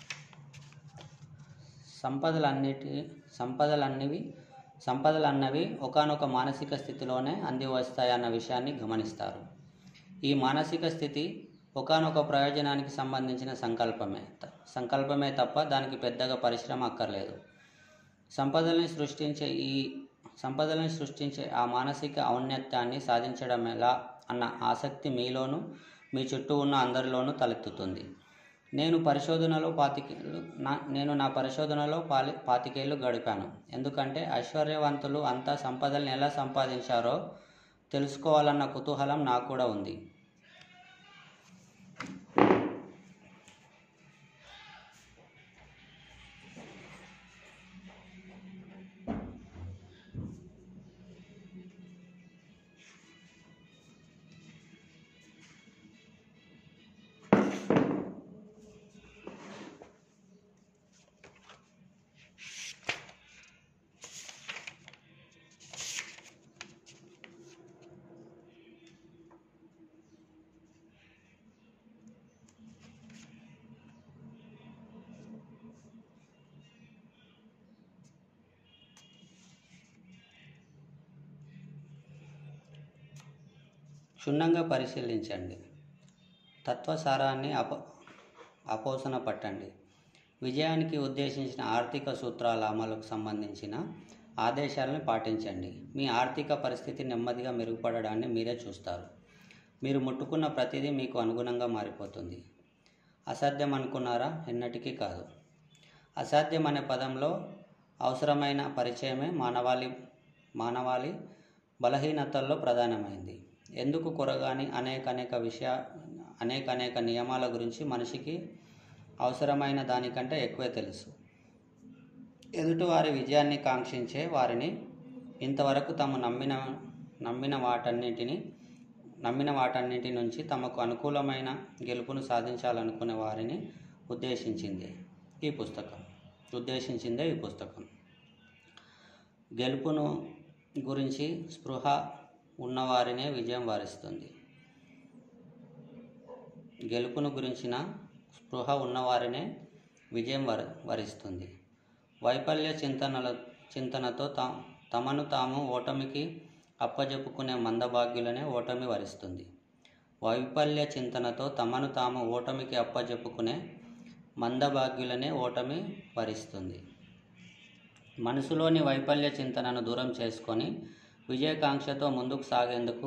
సంపదలన్నిటి సంపదలన్నవి సంపదలన్నవి ఒకానొక మానసిక స్థితిలోనే అంది వస్తాయన్న విషయాన్ని గమనిస్తారు ఈ మానసిక స్థితి ఒకానొక ప్రయోజనానికి సంబంధించిన సంకల్పమే త- సంకల్పమే తప్ప దానికి పెద్దగా పరిశ్రమ అక్కర్లేదు సంపదల్ని సృష్టించే ఈ సంపదల్ని సృష్టించే ఆ మానసిక ఔన్నత్యాన్ని సాధించడం ఎలా అన్న ఆసక్తి మీలోను మీ చుట్టూ ఉన్న అందరిలోనూ తలెత్తుతుంది నేను పరిశోధనలో పాతికేళ్ళు నా నేను నా పరిశోధనలో పాలి పాతికేళ్ళు గడిపాను ఎందుకంటే ఐశ్వర్యవంతులు అంతా సంపదల్ని ఎలా సంపాదించారో తెలుసుకోవాలన్న కుతూహలం నాకు కూడా ఉంది క్షుణ్ణంగా పరిశీలించండి తత్వసారాన్ని అప అపోసన పట్టండి విజయానికి ఉద్దేశించిన ఆర్థిక సూత్రాల అమలుకు సంబంధించిన ఆదేశాలను పాటించండి మీ ఆర్థిక పరిస్థితి నెమ్మదిగా మెరుగుపడడాన్ని మీరే చూస్తారు మీరు ముట్టుకున్న ప్రతిదీ మీకు అనుగుణంగా మారిపోతుంది అసాధ్యం అనుకున్నారా ఎన్నటికీ కాదు అసాధ్యం అనే పదంలో అవసరమైన పరిచయమే మానవాళి మానవాళి బలహీనతల్లో ప్రధానమైంది ఎందుకు కొరగాని అనేక అనేక విషయ అనేక అనేక నియమాల గురించి మనిషికి అవసరమైన దానికంటే ఎక్కువే తెలుసు ఎదుటివారి విజయాన్ని కాంక్షించే వారిని ఇంతవరకు తాము నమ్మిన నమ్మిన వాటన్నిటిని నమ్మిన వాటన్నిటి నుంచి తమకు అనుకూలమైన గెలుపును సాధించాలనుకునే వారిని ఉద్దేశించింది ఈ పుస్తకం ఉద్దేశించిందే ఈ పుస్తకం గెలుపును గురించి స్పృహ ఉన్నవారినే విజయం వరిస్తుంది గెలుపును గురించిన స్పృహ ఉన్నవారినే విజయం వర వరిస్తుంది వైఫల్య చింతనల చింతనతో తా తమను తాము ఓటమికి అప్పజెప్పుకునే మందభాగ్యులనే ఓటమి వరిస్తుంది వైఫల్య చింతనతో తమను తాము ఓటమికి అప్పజెప్పుకునే మందభాగ్యులనే ఓటమి వరిస్తుంది మనసులోని వైఫల్య చింతనను దూరం చేసుకొని విజయకాంక్షతో ముందుకు సాగేందుకు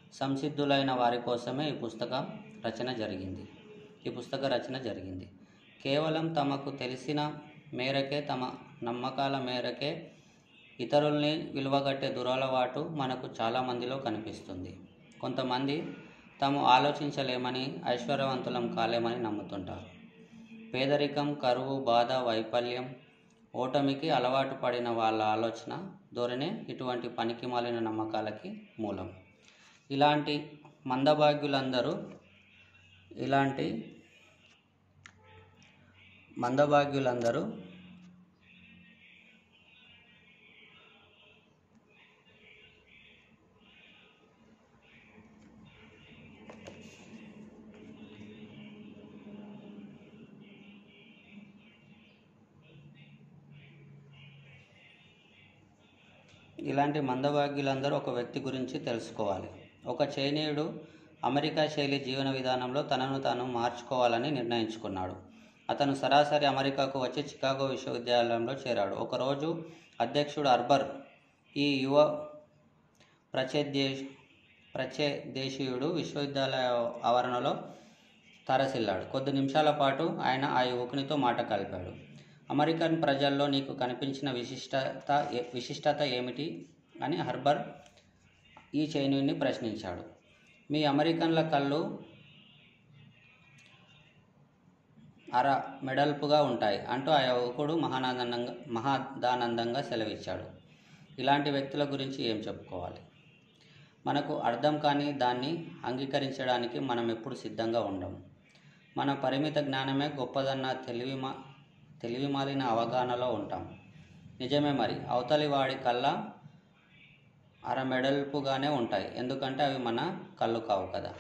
సంసిద్ధులైన వారి కోసమే ఈ పుస్తకం రచన జరిగింది ఈ పుస్తక రచన జరిగింది కేవలం తమకు తెలిసిన మేరకే తమ నమ్మకాల మేరకే ఇతరుల్ని విలువగట్టే దురలవాటు మనకు చాలామందిలో కనిపిస్తుంది కొంతమంది తాము ఆలోచించలేమని ఐశ్వర్యవంతులం కాలేమని నమ్ముతుంటారు పేదరికం కరువు బాధ వైఫల్యం ఓటమికి అలవాటు పడిన వాళ్ళ ఆలోచన ధోరణే ఇటువంటి పనికి మాలిన నమ్మకాలకి మూలం ఇలాంటి మందభాగ్యులందరూ ఇలాంటి మందభాగ్యులందరూ ఇలాంటి మందభాగ్యులందరూ ఒక వ్యక్తి గురించి తెలుసుకోవాలి ఒక చైనీయుడు అమెరికా శైలి జీవన విధానంలో తనను తాను మార్చుకోవాలని నిర్ణయించుకున్నాడు అతను సరాసరి అమెరికాకు వచ్చి చికాగో విశ్వవిద్యాలయంలో చేరాడు ఒకరోజు అధ్యక్షుడు అర్బర్ ఈ యువ ప్రచేదే ప్రచేదేశీయుడు విశ్వవిద్యాలయ ఆవరణలో తరసిల్లాడు కొద్ది నిమిషాల పాటు ఆయన ఆ యువకునితో మాట కలిపాడు అమెరికన్ ప్రజల్లో నీకు కనిపించిన విశిష్టత ఏ- విశిష్టత ఏమిటి అని హర్బర్ ఈ చైనీయుని ప్రశ్నించాడు మీ అమెరికన్ల కళ్ళు అర మెడల్పుగా ఉంటాయి అంటూ ఆ యువకుడు మహానానందంగా మహాదానందంగా సెలవిచ్చాడు ఇలాంటి వ్యక్తుల గురించి ఏం చెప్పుకోవాలి మనకు అర్థం కాని దాన్ని అంగీకరించడానికి మనం ఎప్పుడు సిద్ధంగా ఉండం మన పరిమిత జ్ఞానమే గొప్పదన్న తెలివి మా తెలివి మాలిన అవగాహనలో ఉంటాం నిజమే మరి అవతలి వాడి కల్లా అరమెడల్పుగానే ఉంటాయి ఎందుకంటే అవి మన కళ్ళు కావు కదా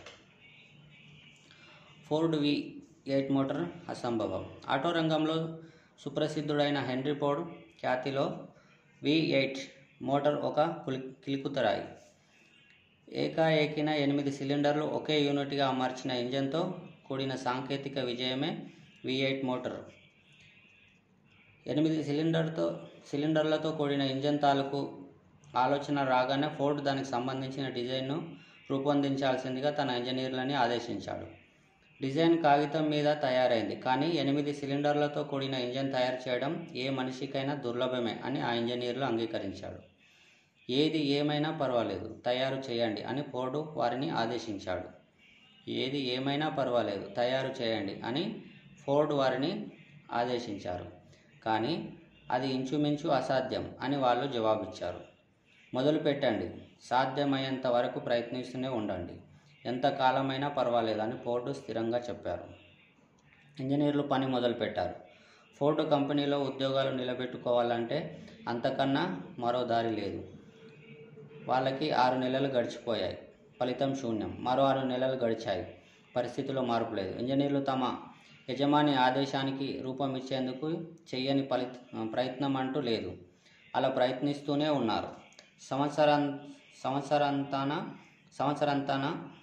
ఫోర్డ్ వి ఎయిట్ మోటార్ అసంభవం ఆటో రంగంలో సుప్రసిద్ధుడైన హెన్రీ ఫోర్డ్ ఖ్యాతిలో వి ఎయిట్ మోటార్ ఒక కులి కిలుకుతరాయి ఏకాఏకిన ఎనిమిది సిలిండర్లు ఒకే యూనిట్గా అమర్చిన ఇంజన్తో కూడిన సాంకేతిక విజయమే వి ఎయిట్ మోటార్ ఎనిమిది సిలిండర్తో సిలిండర్లతో కూడిన ఇంజన్ తాలూకు ఆలోచన రాగానే ఫోర్డ్ దానికి సంబంధించిన డిజైన్ను రూపొందించాల్సిందిగా తన ఇంజనీర్లని ఆదేశించాడు డిజైన్ కాగితం మీద తయారైంది కానీ ఎనిమిది సిలిండర్లతో కూడిన ఇంజన్ తయారు చేయడం ఏ మనిషికైనా దుర్లభమే అని ఆ ఇంజనీర్లు అంగీకరించాడు ఏది ఏమైనా పర్వాలేదు తయారు చేయండి అని ఫోర్డు వారిని ఆదేశించాడు ఏది ఏమైనా పర్వాలేదు తయారు చేయండి అని ఫోర్డ్ వారిని ఆదేశించారు కానీ అది ఇంచుమించు అసాధ్యం అని వాళ్ళు జవాబిచ్చారు మొదలు పెట్టండి సాధ్యమయ్యేంత వరకు ప్రయత్నిస్తూనే ఉండండి ఎంత కాలమైనా పర్వాలేదు అని ఫోర్డు స్థిరంగా చెప్పారు ఇంజనీర్లు పని మొదలుపెట్టారు ఫోర్డు కంపెనీలో ఉద్యోగాలు నిలబెట్టుకోవాలంటే అంతకన్నా మరో దారి లేదు వాళ్ళకి ఆరు నెలలు గడిచిపోయాయి ఫలితం శూన్యం మరో ఆరు నెలలు గడిచాయి పరిస్థితిలో మార్పు లేదు ఇంజనీర్లు తమ యజమాని ఆదేశానికి రూపం ఇచ్చేందుకు చెయ్యని ఫలిత ప్రయత్నం అంటూ లేదు అలా ప్రయత్నిస్తూనే ఉన్నారు సంవత్సరం సంవత్సరంతాన సంవత్సరంతాన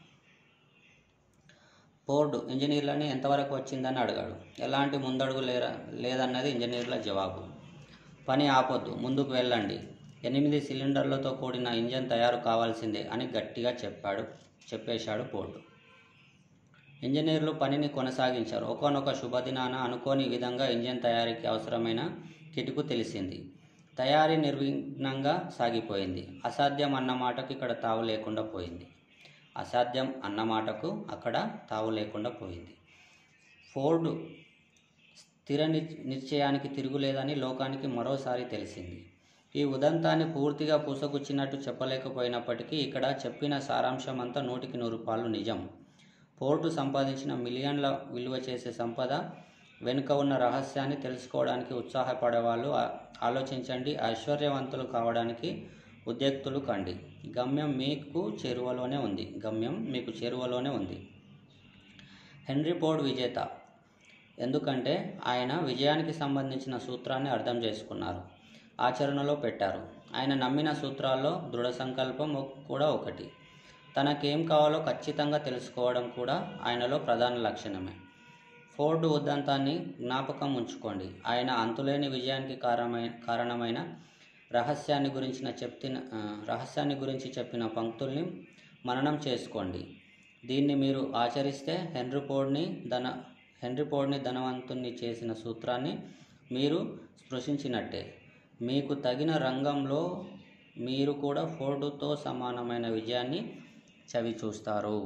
బోర్డు ఇంజనీర్లని ఎంతవరకు వచ్చిందని అడిగాడు ఎలాంటి ముందడుగు లేరా లేదన్నది ఇంజనీర్ల జవాబు పని ఆపొద్దు ముందుకు వెళ్ళండి ఎనిమిది సిలిండర్లతో కూడిన ఇంజన్ తయారు కావాల్సిందే అని గట్టిగా చెప్పాడు చెప్పేశాడు బోర్డు ఇంజనీర్లు పనిని కొనసాగించారు ఒకనొక శుభదినాన అనుకోని విధంగా ఇంజన్ తయారీకి అవసరమైన కిటుకు తెలిసింది తయారీ నిర్విఘ్నంగా సాగిపోయింది అసాధ్యం అన్న మాటకు ఇక్కడ తావు లేకుండా పోయింది అసాధ్యం అన్న మాటకు అక్కడ తావు లేకుండా పోయింది ఫోర్డు స్థిర ని- నిశ్చయానికి తిరుగులేదని లోకానికి మరోసారి తెలిసింది ఈ ఉదంతాన్ని పూర్తిగా పూసగుచ్చినట్టు చెప్పలేకపోయినప్పటికీ ఇక్కడ చెప్పిన సారాంశం అంతా నూటికి నూరు పాళ్ళు నిజం పోర్టు సంపాదించిన మిలియన్ల విలువ చేసే సంపద వెనుక ఉన్న రహస్యాన్ని తెలుసుకోవడానికి ఉత్సాహపడే వాళ్ళు ఆ- ఆలోచించండి ఐశ్వర్యవంతులు కావడానికి ఉద్యుక్తులు కండి గమ్యం మీకు చేరువలోనే ఉంది గమ్యం మీకు చేరువలోనే ఉంది హెన్రీ పోర్డ్ విజేత ఎందుకంటే ఆయన విజయానికి సంబంధించిన సూత్రాన్ని అర్థం చేసుకున్నారు ఆచరణలో పెట్టారు ఆయన నమ్మిన సూత్రాల్లో దృఢ సంకల్పం ఒ- కూడా ఒకటి తనకేం కావాలో ఖచ్చితంగా తెలుసుకోవడం కూడా ఆయనలో ప్రధాన లక్షణమే ఫోర్డ్ ఉదంతాన్ని జ్ఞాపకం ఉంచుకోండి ఆయన అంతులేని విజయానికి కారణమైన కారణమైన రహస్యాన్ని గురించిన చెప్తిన ఆ, రహస్యాన్ని గురించి చెప్పిన పంక్తుల్ని మననం చేసుకోండి దీన్ని మీరు ఆచరిస్తే హెన్రీ ఫోర్డ్ని తన హెన్రీ ఫోర్డ్ని ధనవంతుణ్ణి చేసిన సూత్రాన్ని మీరు స్పృశించినట్టే మీకు తగిన రంగంలో మీరు కూడా ఫోర్డుతో సమానమైన విజయాన్ని చవి చూస్తారు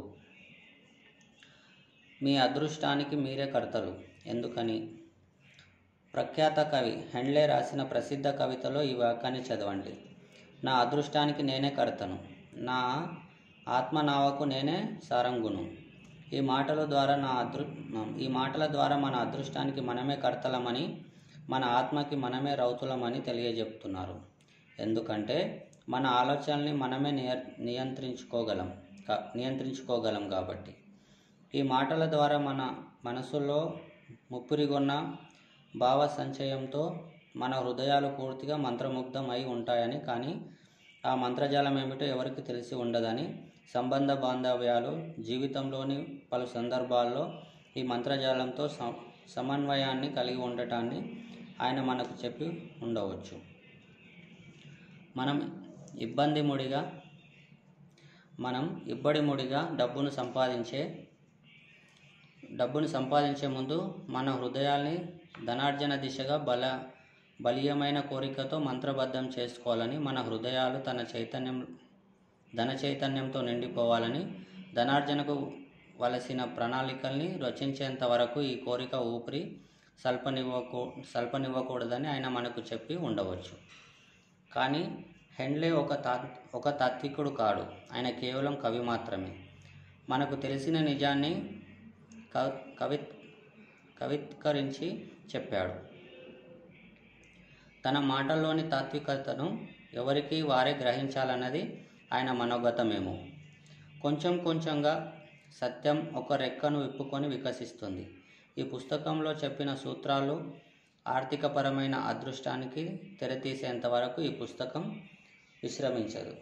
మీ అదృష్టానికి మీరే కర్తలు ఎందుకని ప్రఖ్యాత కవి హెండ్లే రాసిన ప్రసిద్ధ కవితలో ఈ వాక్యాన్ని చదవండి నా అదృష్టానికి నేనే కర్తను నా ఆత్మనావకు నేనే సారంగును ఈ మాటల ద్వారా నా అదృ ఈ మాటల ద్వారా మన అదృష్టానికి మనమే కర్తలమని మన ఆత్మకి మనమే రౌతులమని తెలియజెప్తున్నారు ఎందుకంటే మన ఆలోచనల్ని మనమే నియ నియంత్రించుకోగలం క- నియంత్రించుకోగలం కాబట్టి ఈ మాటల ద్వారా మన మనసులో ముప్పిరిగొన్న భావ సంచయంతో మన హృదయాలు పూర్తిగా మంత్రముగ్ధం అయి ఉంటాయని కానీ ఆ మంత్రజాలం ఏమిటో ఎవరికి తెలిసి ఉండదని సంబంధ బాంధవ్యాలు జీవితంలోని పలు సందర్భాల్లో ఈ మంత్రజాలంతో స- సమన్వయాన్ని కలిగి ఉండటాన్ని ఆయన మనకు చెప్పి ఉండవచ్చు మనం ఇబ్బంది ముడిగా మనం ఇబ్బడి ముడిగా డబ్బును సంపాదించే డబ్బును సంపాదించే ముందు మన హృదయాల్ని ధనార్జన దిశగా బల బలీయమైన కోరికతో మంత్రబద్ధం చేసుకోవాలని మన హృదయాలు తన చైతన్యం ధన చైతన్యంతో నిండిపోవాలని ధనార్జనకు వలసిన ప్రణాళికల్ని రచించేంత వరకు ఈ కోరిక ఊపిరి సల్పనివ్వకూ సల్పనివ్వకూడదని ఆయన మనకు చెప్పి ఉండవచ్చు కానీ హెండ్లే ఒక తా ఒక తాత్వికుడు కాడు ఆయన కేవలం కవి మాత్రమే మనకు తెలిసిన నిజాన్ని క కవి కవిత్కరించి చెప్పాడు తన మాటల్లోని తాత్వికతను ఎవరికి వారే గ్రహించాలన్నది ఆయన మనోగతమేమో కొంచెం కొంచెంగా సత్యం ఒక రెక్కను విప్పుకొని వికసిస్తుంది ఈ పుస్తకంలో చెప్పిన సూత్రాలు ఆర్థికపరమైన అదృష్టానికి తెరతీసేంత వరకు ఈ పుస్తకం విశ్రమించదు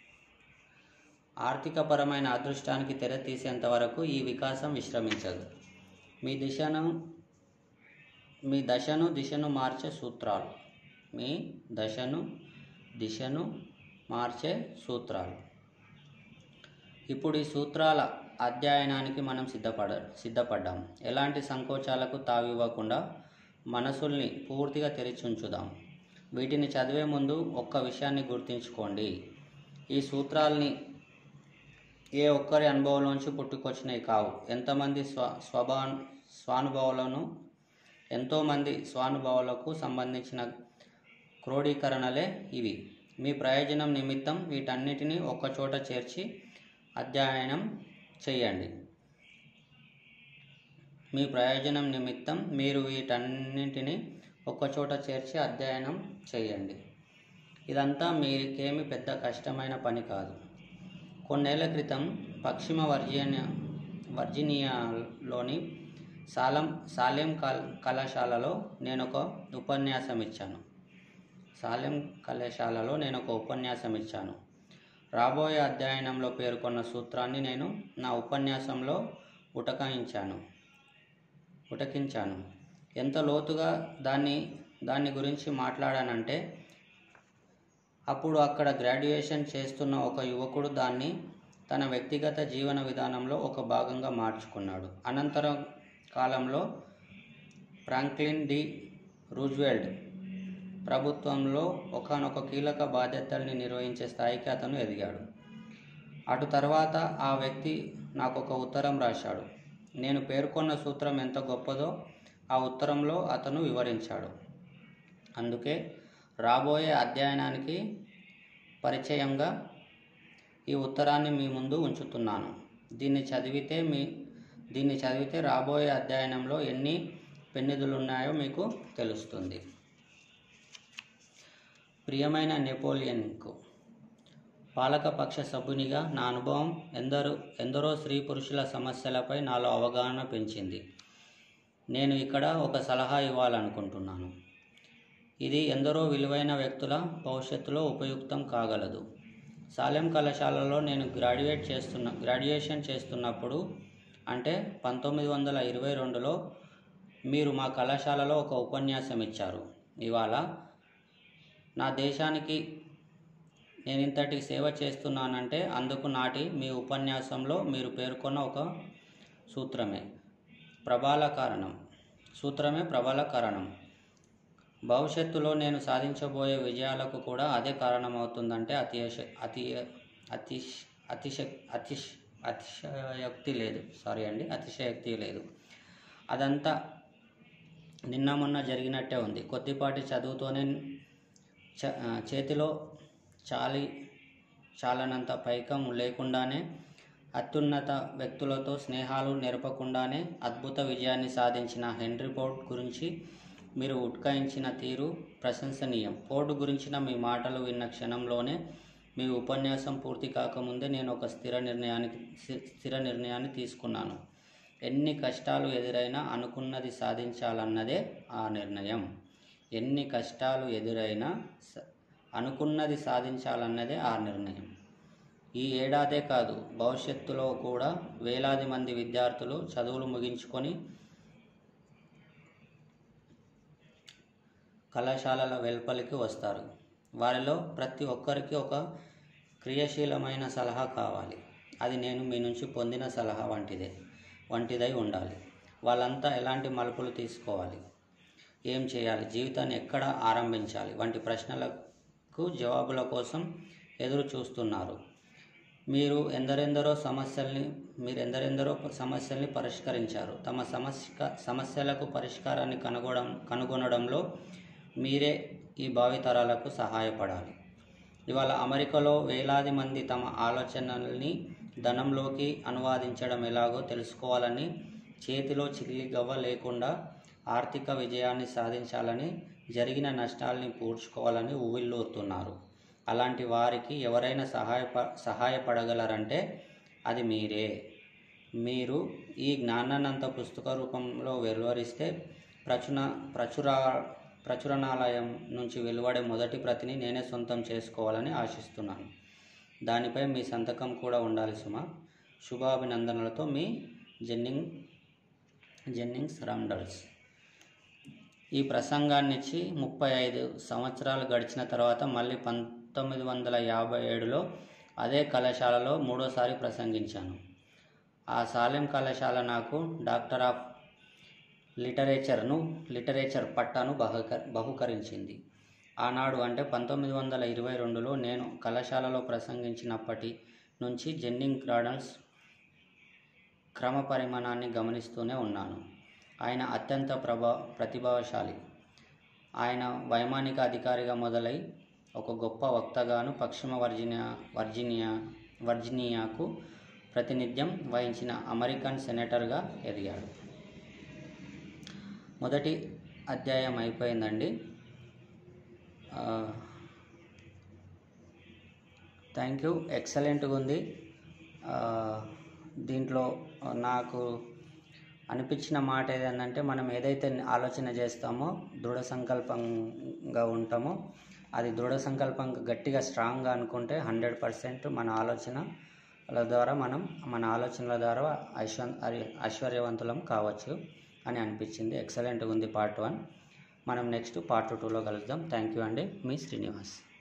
ఆర్థికపరమైన అదృష్టానికి తెర తీసేంత వరకు ఈ వికాసం విశ్రమించదు మీ దిశను మీ దశను దిశను మార్చే సూత్రాలు మీ దశను దిశను మార్చే సూత్రాలు ఇప్పుడు ఈ సూత్రాల అధ్యయనానికి మనం సిద్ధపడ సిద్ధపడ్డాం ఎలాంటి సంకోచాలకు తావివ్వకుండా మనసుల్ని పూర్తిగా తెరిచి ఉంచుదాం వీటిని చదివే ముందు ఒక్క విషయాన్ని గుర్తుంచుకోండి ఈ సూత్రాల్ని ఏ ఒక్కరి అనుభవంలోంచి పుట్టుకొచ్చినవి కావు ఎంతమంది స్వ స్వభా స్వానుభవాలను ఎంతోమంది స్వానుభవాలకు సంబంధించిన క్రోడీకరణలే ఇవి మీ ప్రయోజనం నిమిత్తం వీటన్నిటిని ఒక్కచోట చేర్చి అధ్యయనం చేయండి మీ ప్రయోజనం నిమిత్తం మీరు వీటన్నింటిని ఒక్కచోట చేర్చి అధ్యయనం చేయండి ఇదంతా మీకేమి పెద్ద కష్టమైన పని కాదు కొన్నేళ్ల క్రితం పశ్చిమ వర్జీనియా వర్జీనియాలోని సాలం సాలెం కల్ కళాశాలలో నేను ఒక ఉపన్యాసం ఇచ్చాను సాలెం కళాశాలలో నేను ఒక ఉపన్యాసం ఇచ్చాను రాబోయే అధ్యయనంలో పేర్కొన్న సూత్రాన్ని నేను నా ఉపన్యాసంలో ఉటకాయించాను ఉటకించాను ఎంత లోతుగా దాన్ని దాని గురించి మాట్లాడానంటే అప్పుడు అక్కడ గ్రాడ్యుయేషన్ చేస్తున్న ఒక యువకుడు దాన్ని తన వ్యక్తిగత జీవన విధానంలో ఒక భాగంగా మార్చుకున్నాడు అనంతరం కాలంలో ఫ్రాంక్లిన్ డి రూజ్వెల్ట్ ప్రభుత్వంలో ఒకానొక కీలక బాధ్యతల్ని నిర్వహించే స్థాయికి అతను ఎదిగాడు అటు తర్వాత ఆ వ్యక్తి నాకు ఒక ఉత్తరం రాశాడు నేను పేర్కొన్న సూత్రం ఎంత గొప్పదో ఆ ఉత్తరంలో అతను వివరించాడు అందుకే రాబోయే అధ్యయనానికి పరిచయంగా ఈ ఉత్తరాన్ని మీ ముందు ఉంచుతున్నాను దీన్ని చదివితే మీ దీన్ని చదివితే రాబోయే అధ్యయనంలో ఎన్ని పెన్నిధులు ఉన్నాయో మీకు తెలుస్తుంది ప్రియమైన నెపోలియన్కు పాలకపక్ష సభ్యునిగా నా అనుభవం ఎందరో ఎందరో స్త్రీ పురుషుల సమస్యలపై నాలో అవగాహన పెంచింది నేను ఇక్కడ ఒక సలహా ఇవ్వాలనుకుంటున్నాను ఇది ఎందరో విలువైన వ్యక్తుల భవిష్యత్తులో ఉపయుక్తం కాగలదు సాలెం కళాశాలలో నేను గ్రాడ్యుయేట్ చేస్తున్న గ్రాడ్యుయేషన్ చేస్తున్నప్పుడు అంటే పంతొమ్మిది వందల ఇరవై రెండులో మీరు మా కళాశాలలో ఒక ఉపన్యాసం ఇచ్చారు ఇవాళ నా దేశానికి నేను ఇంతటి సేవ చేస్తున్నానంటే అందుకు నాటి మీ ఉపన్యాసంలో మీరు పేర్కొన్న ఒక సూత్రమే ప్రబల కారణం సూత్రమే ప్రబల కారణం భవిష్యత్తులో నేను సాధించబోయే విజయాలకు కూడా అదే కారణమవుతుందంటే అతిశ అతి అతిశ్ అతిశ అతిశ్ అతిశయోక్తి లేదు సారీ అండి అతిశయోక్తి లేదు అదంతా నిన్న మొన్న జరిగినట్టే ఉంది కొద్దిపాటి చదువుతోనే చ చేతిలో చాలి చాలనంత పైకం లేకుండానే అత్యున్నత వ్యక్తులతో స్నేహాలు నెరపకుండానే అద్భుత విజయాన్ని సాధించిన హెన్రీ ఫోర్డ్ గురించి మీరు ఉట్కాయించిన తీరు ప్రశంసనీయం ఫోర్డ్ గురించిన మీ మాటలు విన్న క్షణంలోనే మీ ఉపన్యాసం పూర్తి కాకముందే నేను ఒక స్థిర నిర్ణయానికి స్థిర నిర్ణయాన్ని తీసుకున్నాను ఎన్ని కష్టాలు ఎదురైనా అనుకున్నది సాధించాలన్నదే ఆ నిర్ణయం ఎన్ని కష్టాలు ఎదురైనా స- అనుకున్నది సాధించాలన్నదే ఆ నిర్ణయం ఈ ఏడాదే కాదు భవిష్యత్తులో కూడా వేలాది మంది విద్యార్థులు చదువులు ముగించుకొని కళాశాలల వెలుపలికి వస్తారు వారిలో ప్రతి ఒక్కరికి ఒక క్రియాశీలమైన సలహా కావాలి అది నేను మీ నుంచి పొందిన సలహా వంటిదే వంటిదై ఉండాలి వాళ్ళంతా ఎలాంటి మలుపులు తీసుకోవాలి ఏం చేయాలి జీవితాన్ని ఎక్కడ ఆరంభించాలి వంటి ప్రశ్నలకు జవాబుల కోసం ఎదురు చూస్తున్నారు మీరు ఎందరెందరో సమస్యల్ని మీరు ఎందరెందరో సమస్యల్ని పరిష్కరించారు తమ సమస్య సమస్యలకు పరిష్కారాన్ని కనుగొనడం కనుగొనడంలో మీరే ఈ భావితరాలకు సహాయపడాలి ఇవాళ అమెరికాలో వేలాది మంది తమ ఆలోచనల్ని ధనంలోకి అనువాదించడం ఎలాగో తెలుసుకోవాలని చేతిలో చిల్లి గవ్వ లేకుండా ఆర్థిక విజయాన్ని సాధించాలని జరిగిన నష్టాల్ని పూడ్చుకోవాలని ఉవ్విల్లూరుతున్నారు అలాంటి వారికి ఎవరైనా సహాయప సహాయపడగలరంటే అది మీరే మీరు ఈ జ్ఞానాన్నంత పుస్తక రూపంలో వెలువరిస్తే ప్రచుర ప్రచుర ప్రచురణాలయం నుంచి వెలువడే మొదటి ప్రతిని నేనే సొంతం చేసుకోవాలని ఆశిస్తున్నాను దానిపై మీ సంతకం కూడా ఉండాలి సుమా శుభాభినందనలతో మీ జెన్నింగ్ జెన్నింగ్స్ రామ్డల్స్ ఈ ప్రసంగాన్ని ఇచ్చి ముప్పై ఐదు సంవత్సరాలు గడిచిన తర్వాత మళ్ళీ పంతొమ్మిది వందల యాభై ఏడులో అదే కళాశాలలో మూడోసారి ప్రసంగించాను ఆ సాలెం కళాశాల నాకు డాక్టర్ ఆఫ్ లిటరేచర్ను లిటరేచర్ పట్టాను బహుక బహుకరించింది ఆనాడు అంటే పంతొమ్మిది వందల ఇరవై రెండులో నేను కళాశాలలో ప్రసంగించినప్పటి నుంచి జెన్నింగ్ రాడల్స్ క్రమ పరిమాణాన్ని గమనిస్తూనే ఉన్నాను ఆయన అత్యంత ప్రభా ప్రతిభాశాలి ఆయన వైమానిక అధికారిగా మొదలై ఒక గొప్ప వక్తగాను పశ్చిమ వర్జీనియా వర్జీనియా వర్జీనియాకు ప్రాతినిధ్యం వహించిన అమెరికన్ సెనేటర్గా ఎదిగాడు మొదటి అధ్యాయం అయిపోయిందండి థ్యాంక్ యూ ఎక్సలెంట్గా ఉంది ఆ, దీంట్లో నాకు అనిపించిన మాట ఏదంటే మనం ఏదైతే ఆలోచన చేస్తామో దృఢ సంకల్పంగా ఉంటామో అది దృఢ సంకల్పంగా గట్టిగా స్ట్రాంగ్గా అనుకుంటే హండ్రెడ్ పర్సెంట్ మన ఆలోచనల ద్వారా మనం మన ఆలోచనల ద్వారా ఐశ్వ ఐశ్వర్యవంతులం కావచ్చు అని అనిపించింది ఎక్సలెంట్గా ఉంది పార్ట్ వన్ మనం నెక్స్ట్ పార్ట్ టూలో కలుద్దాం థ్యాంక్ యూ అండి మీ శ్రీనివాస్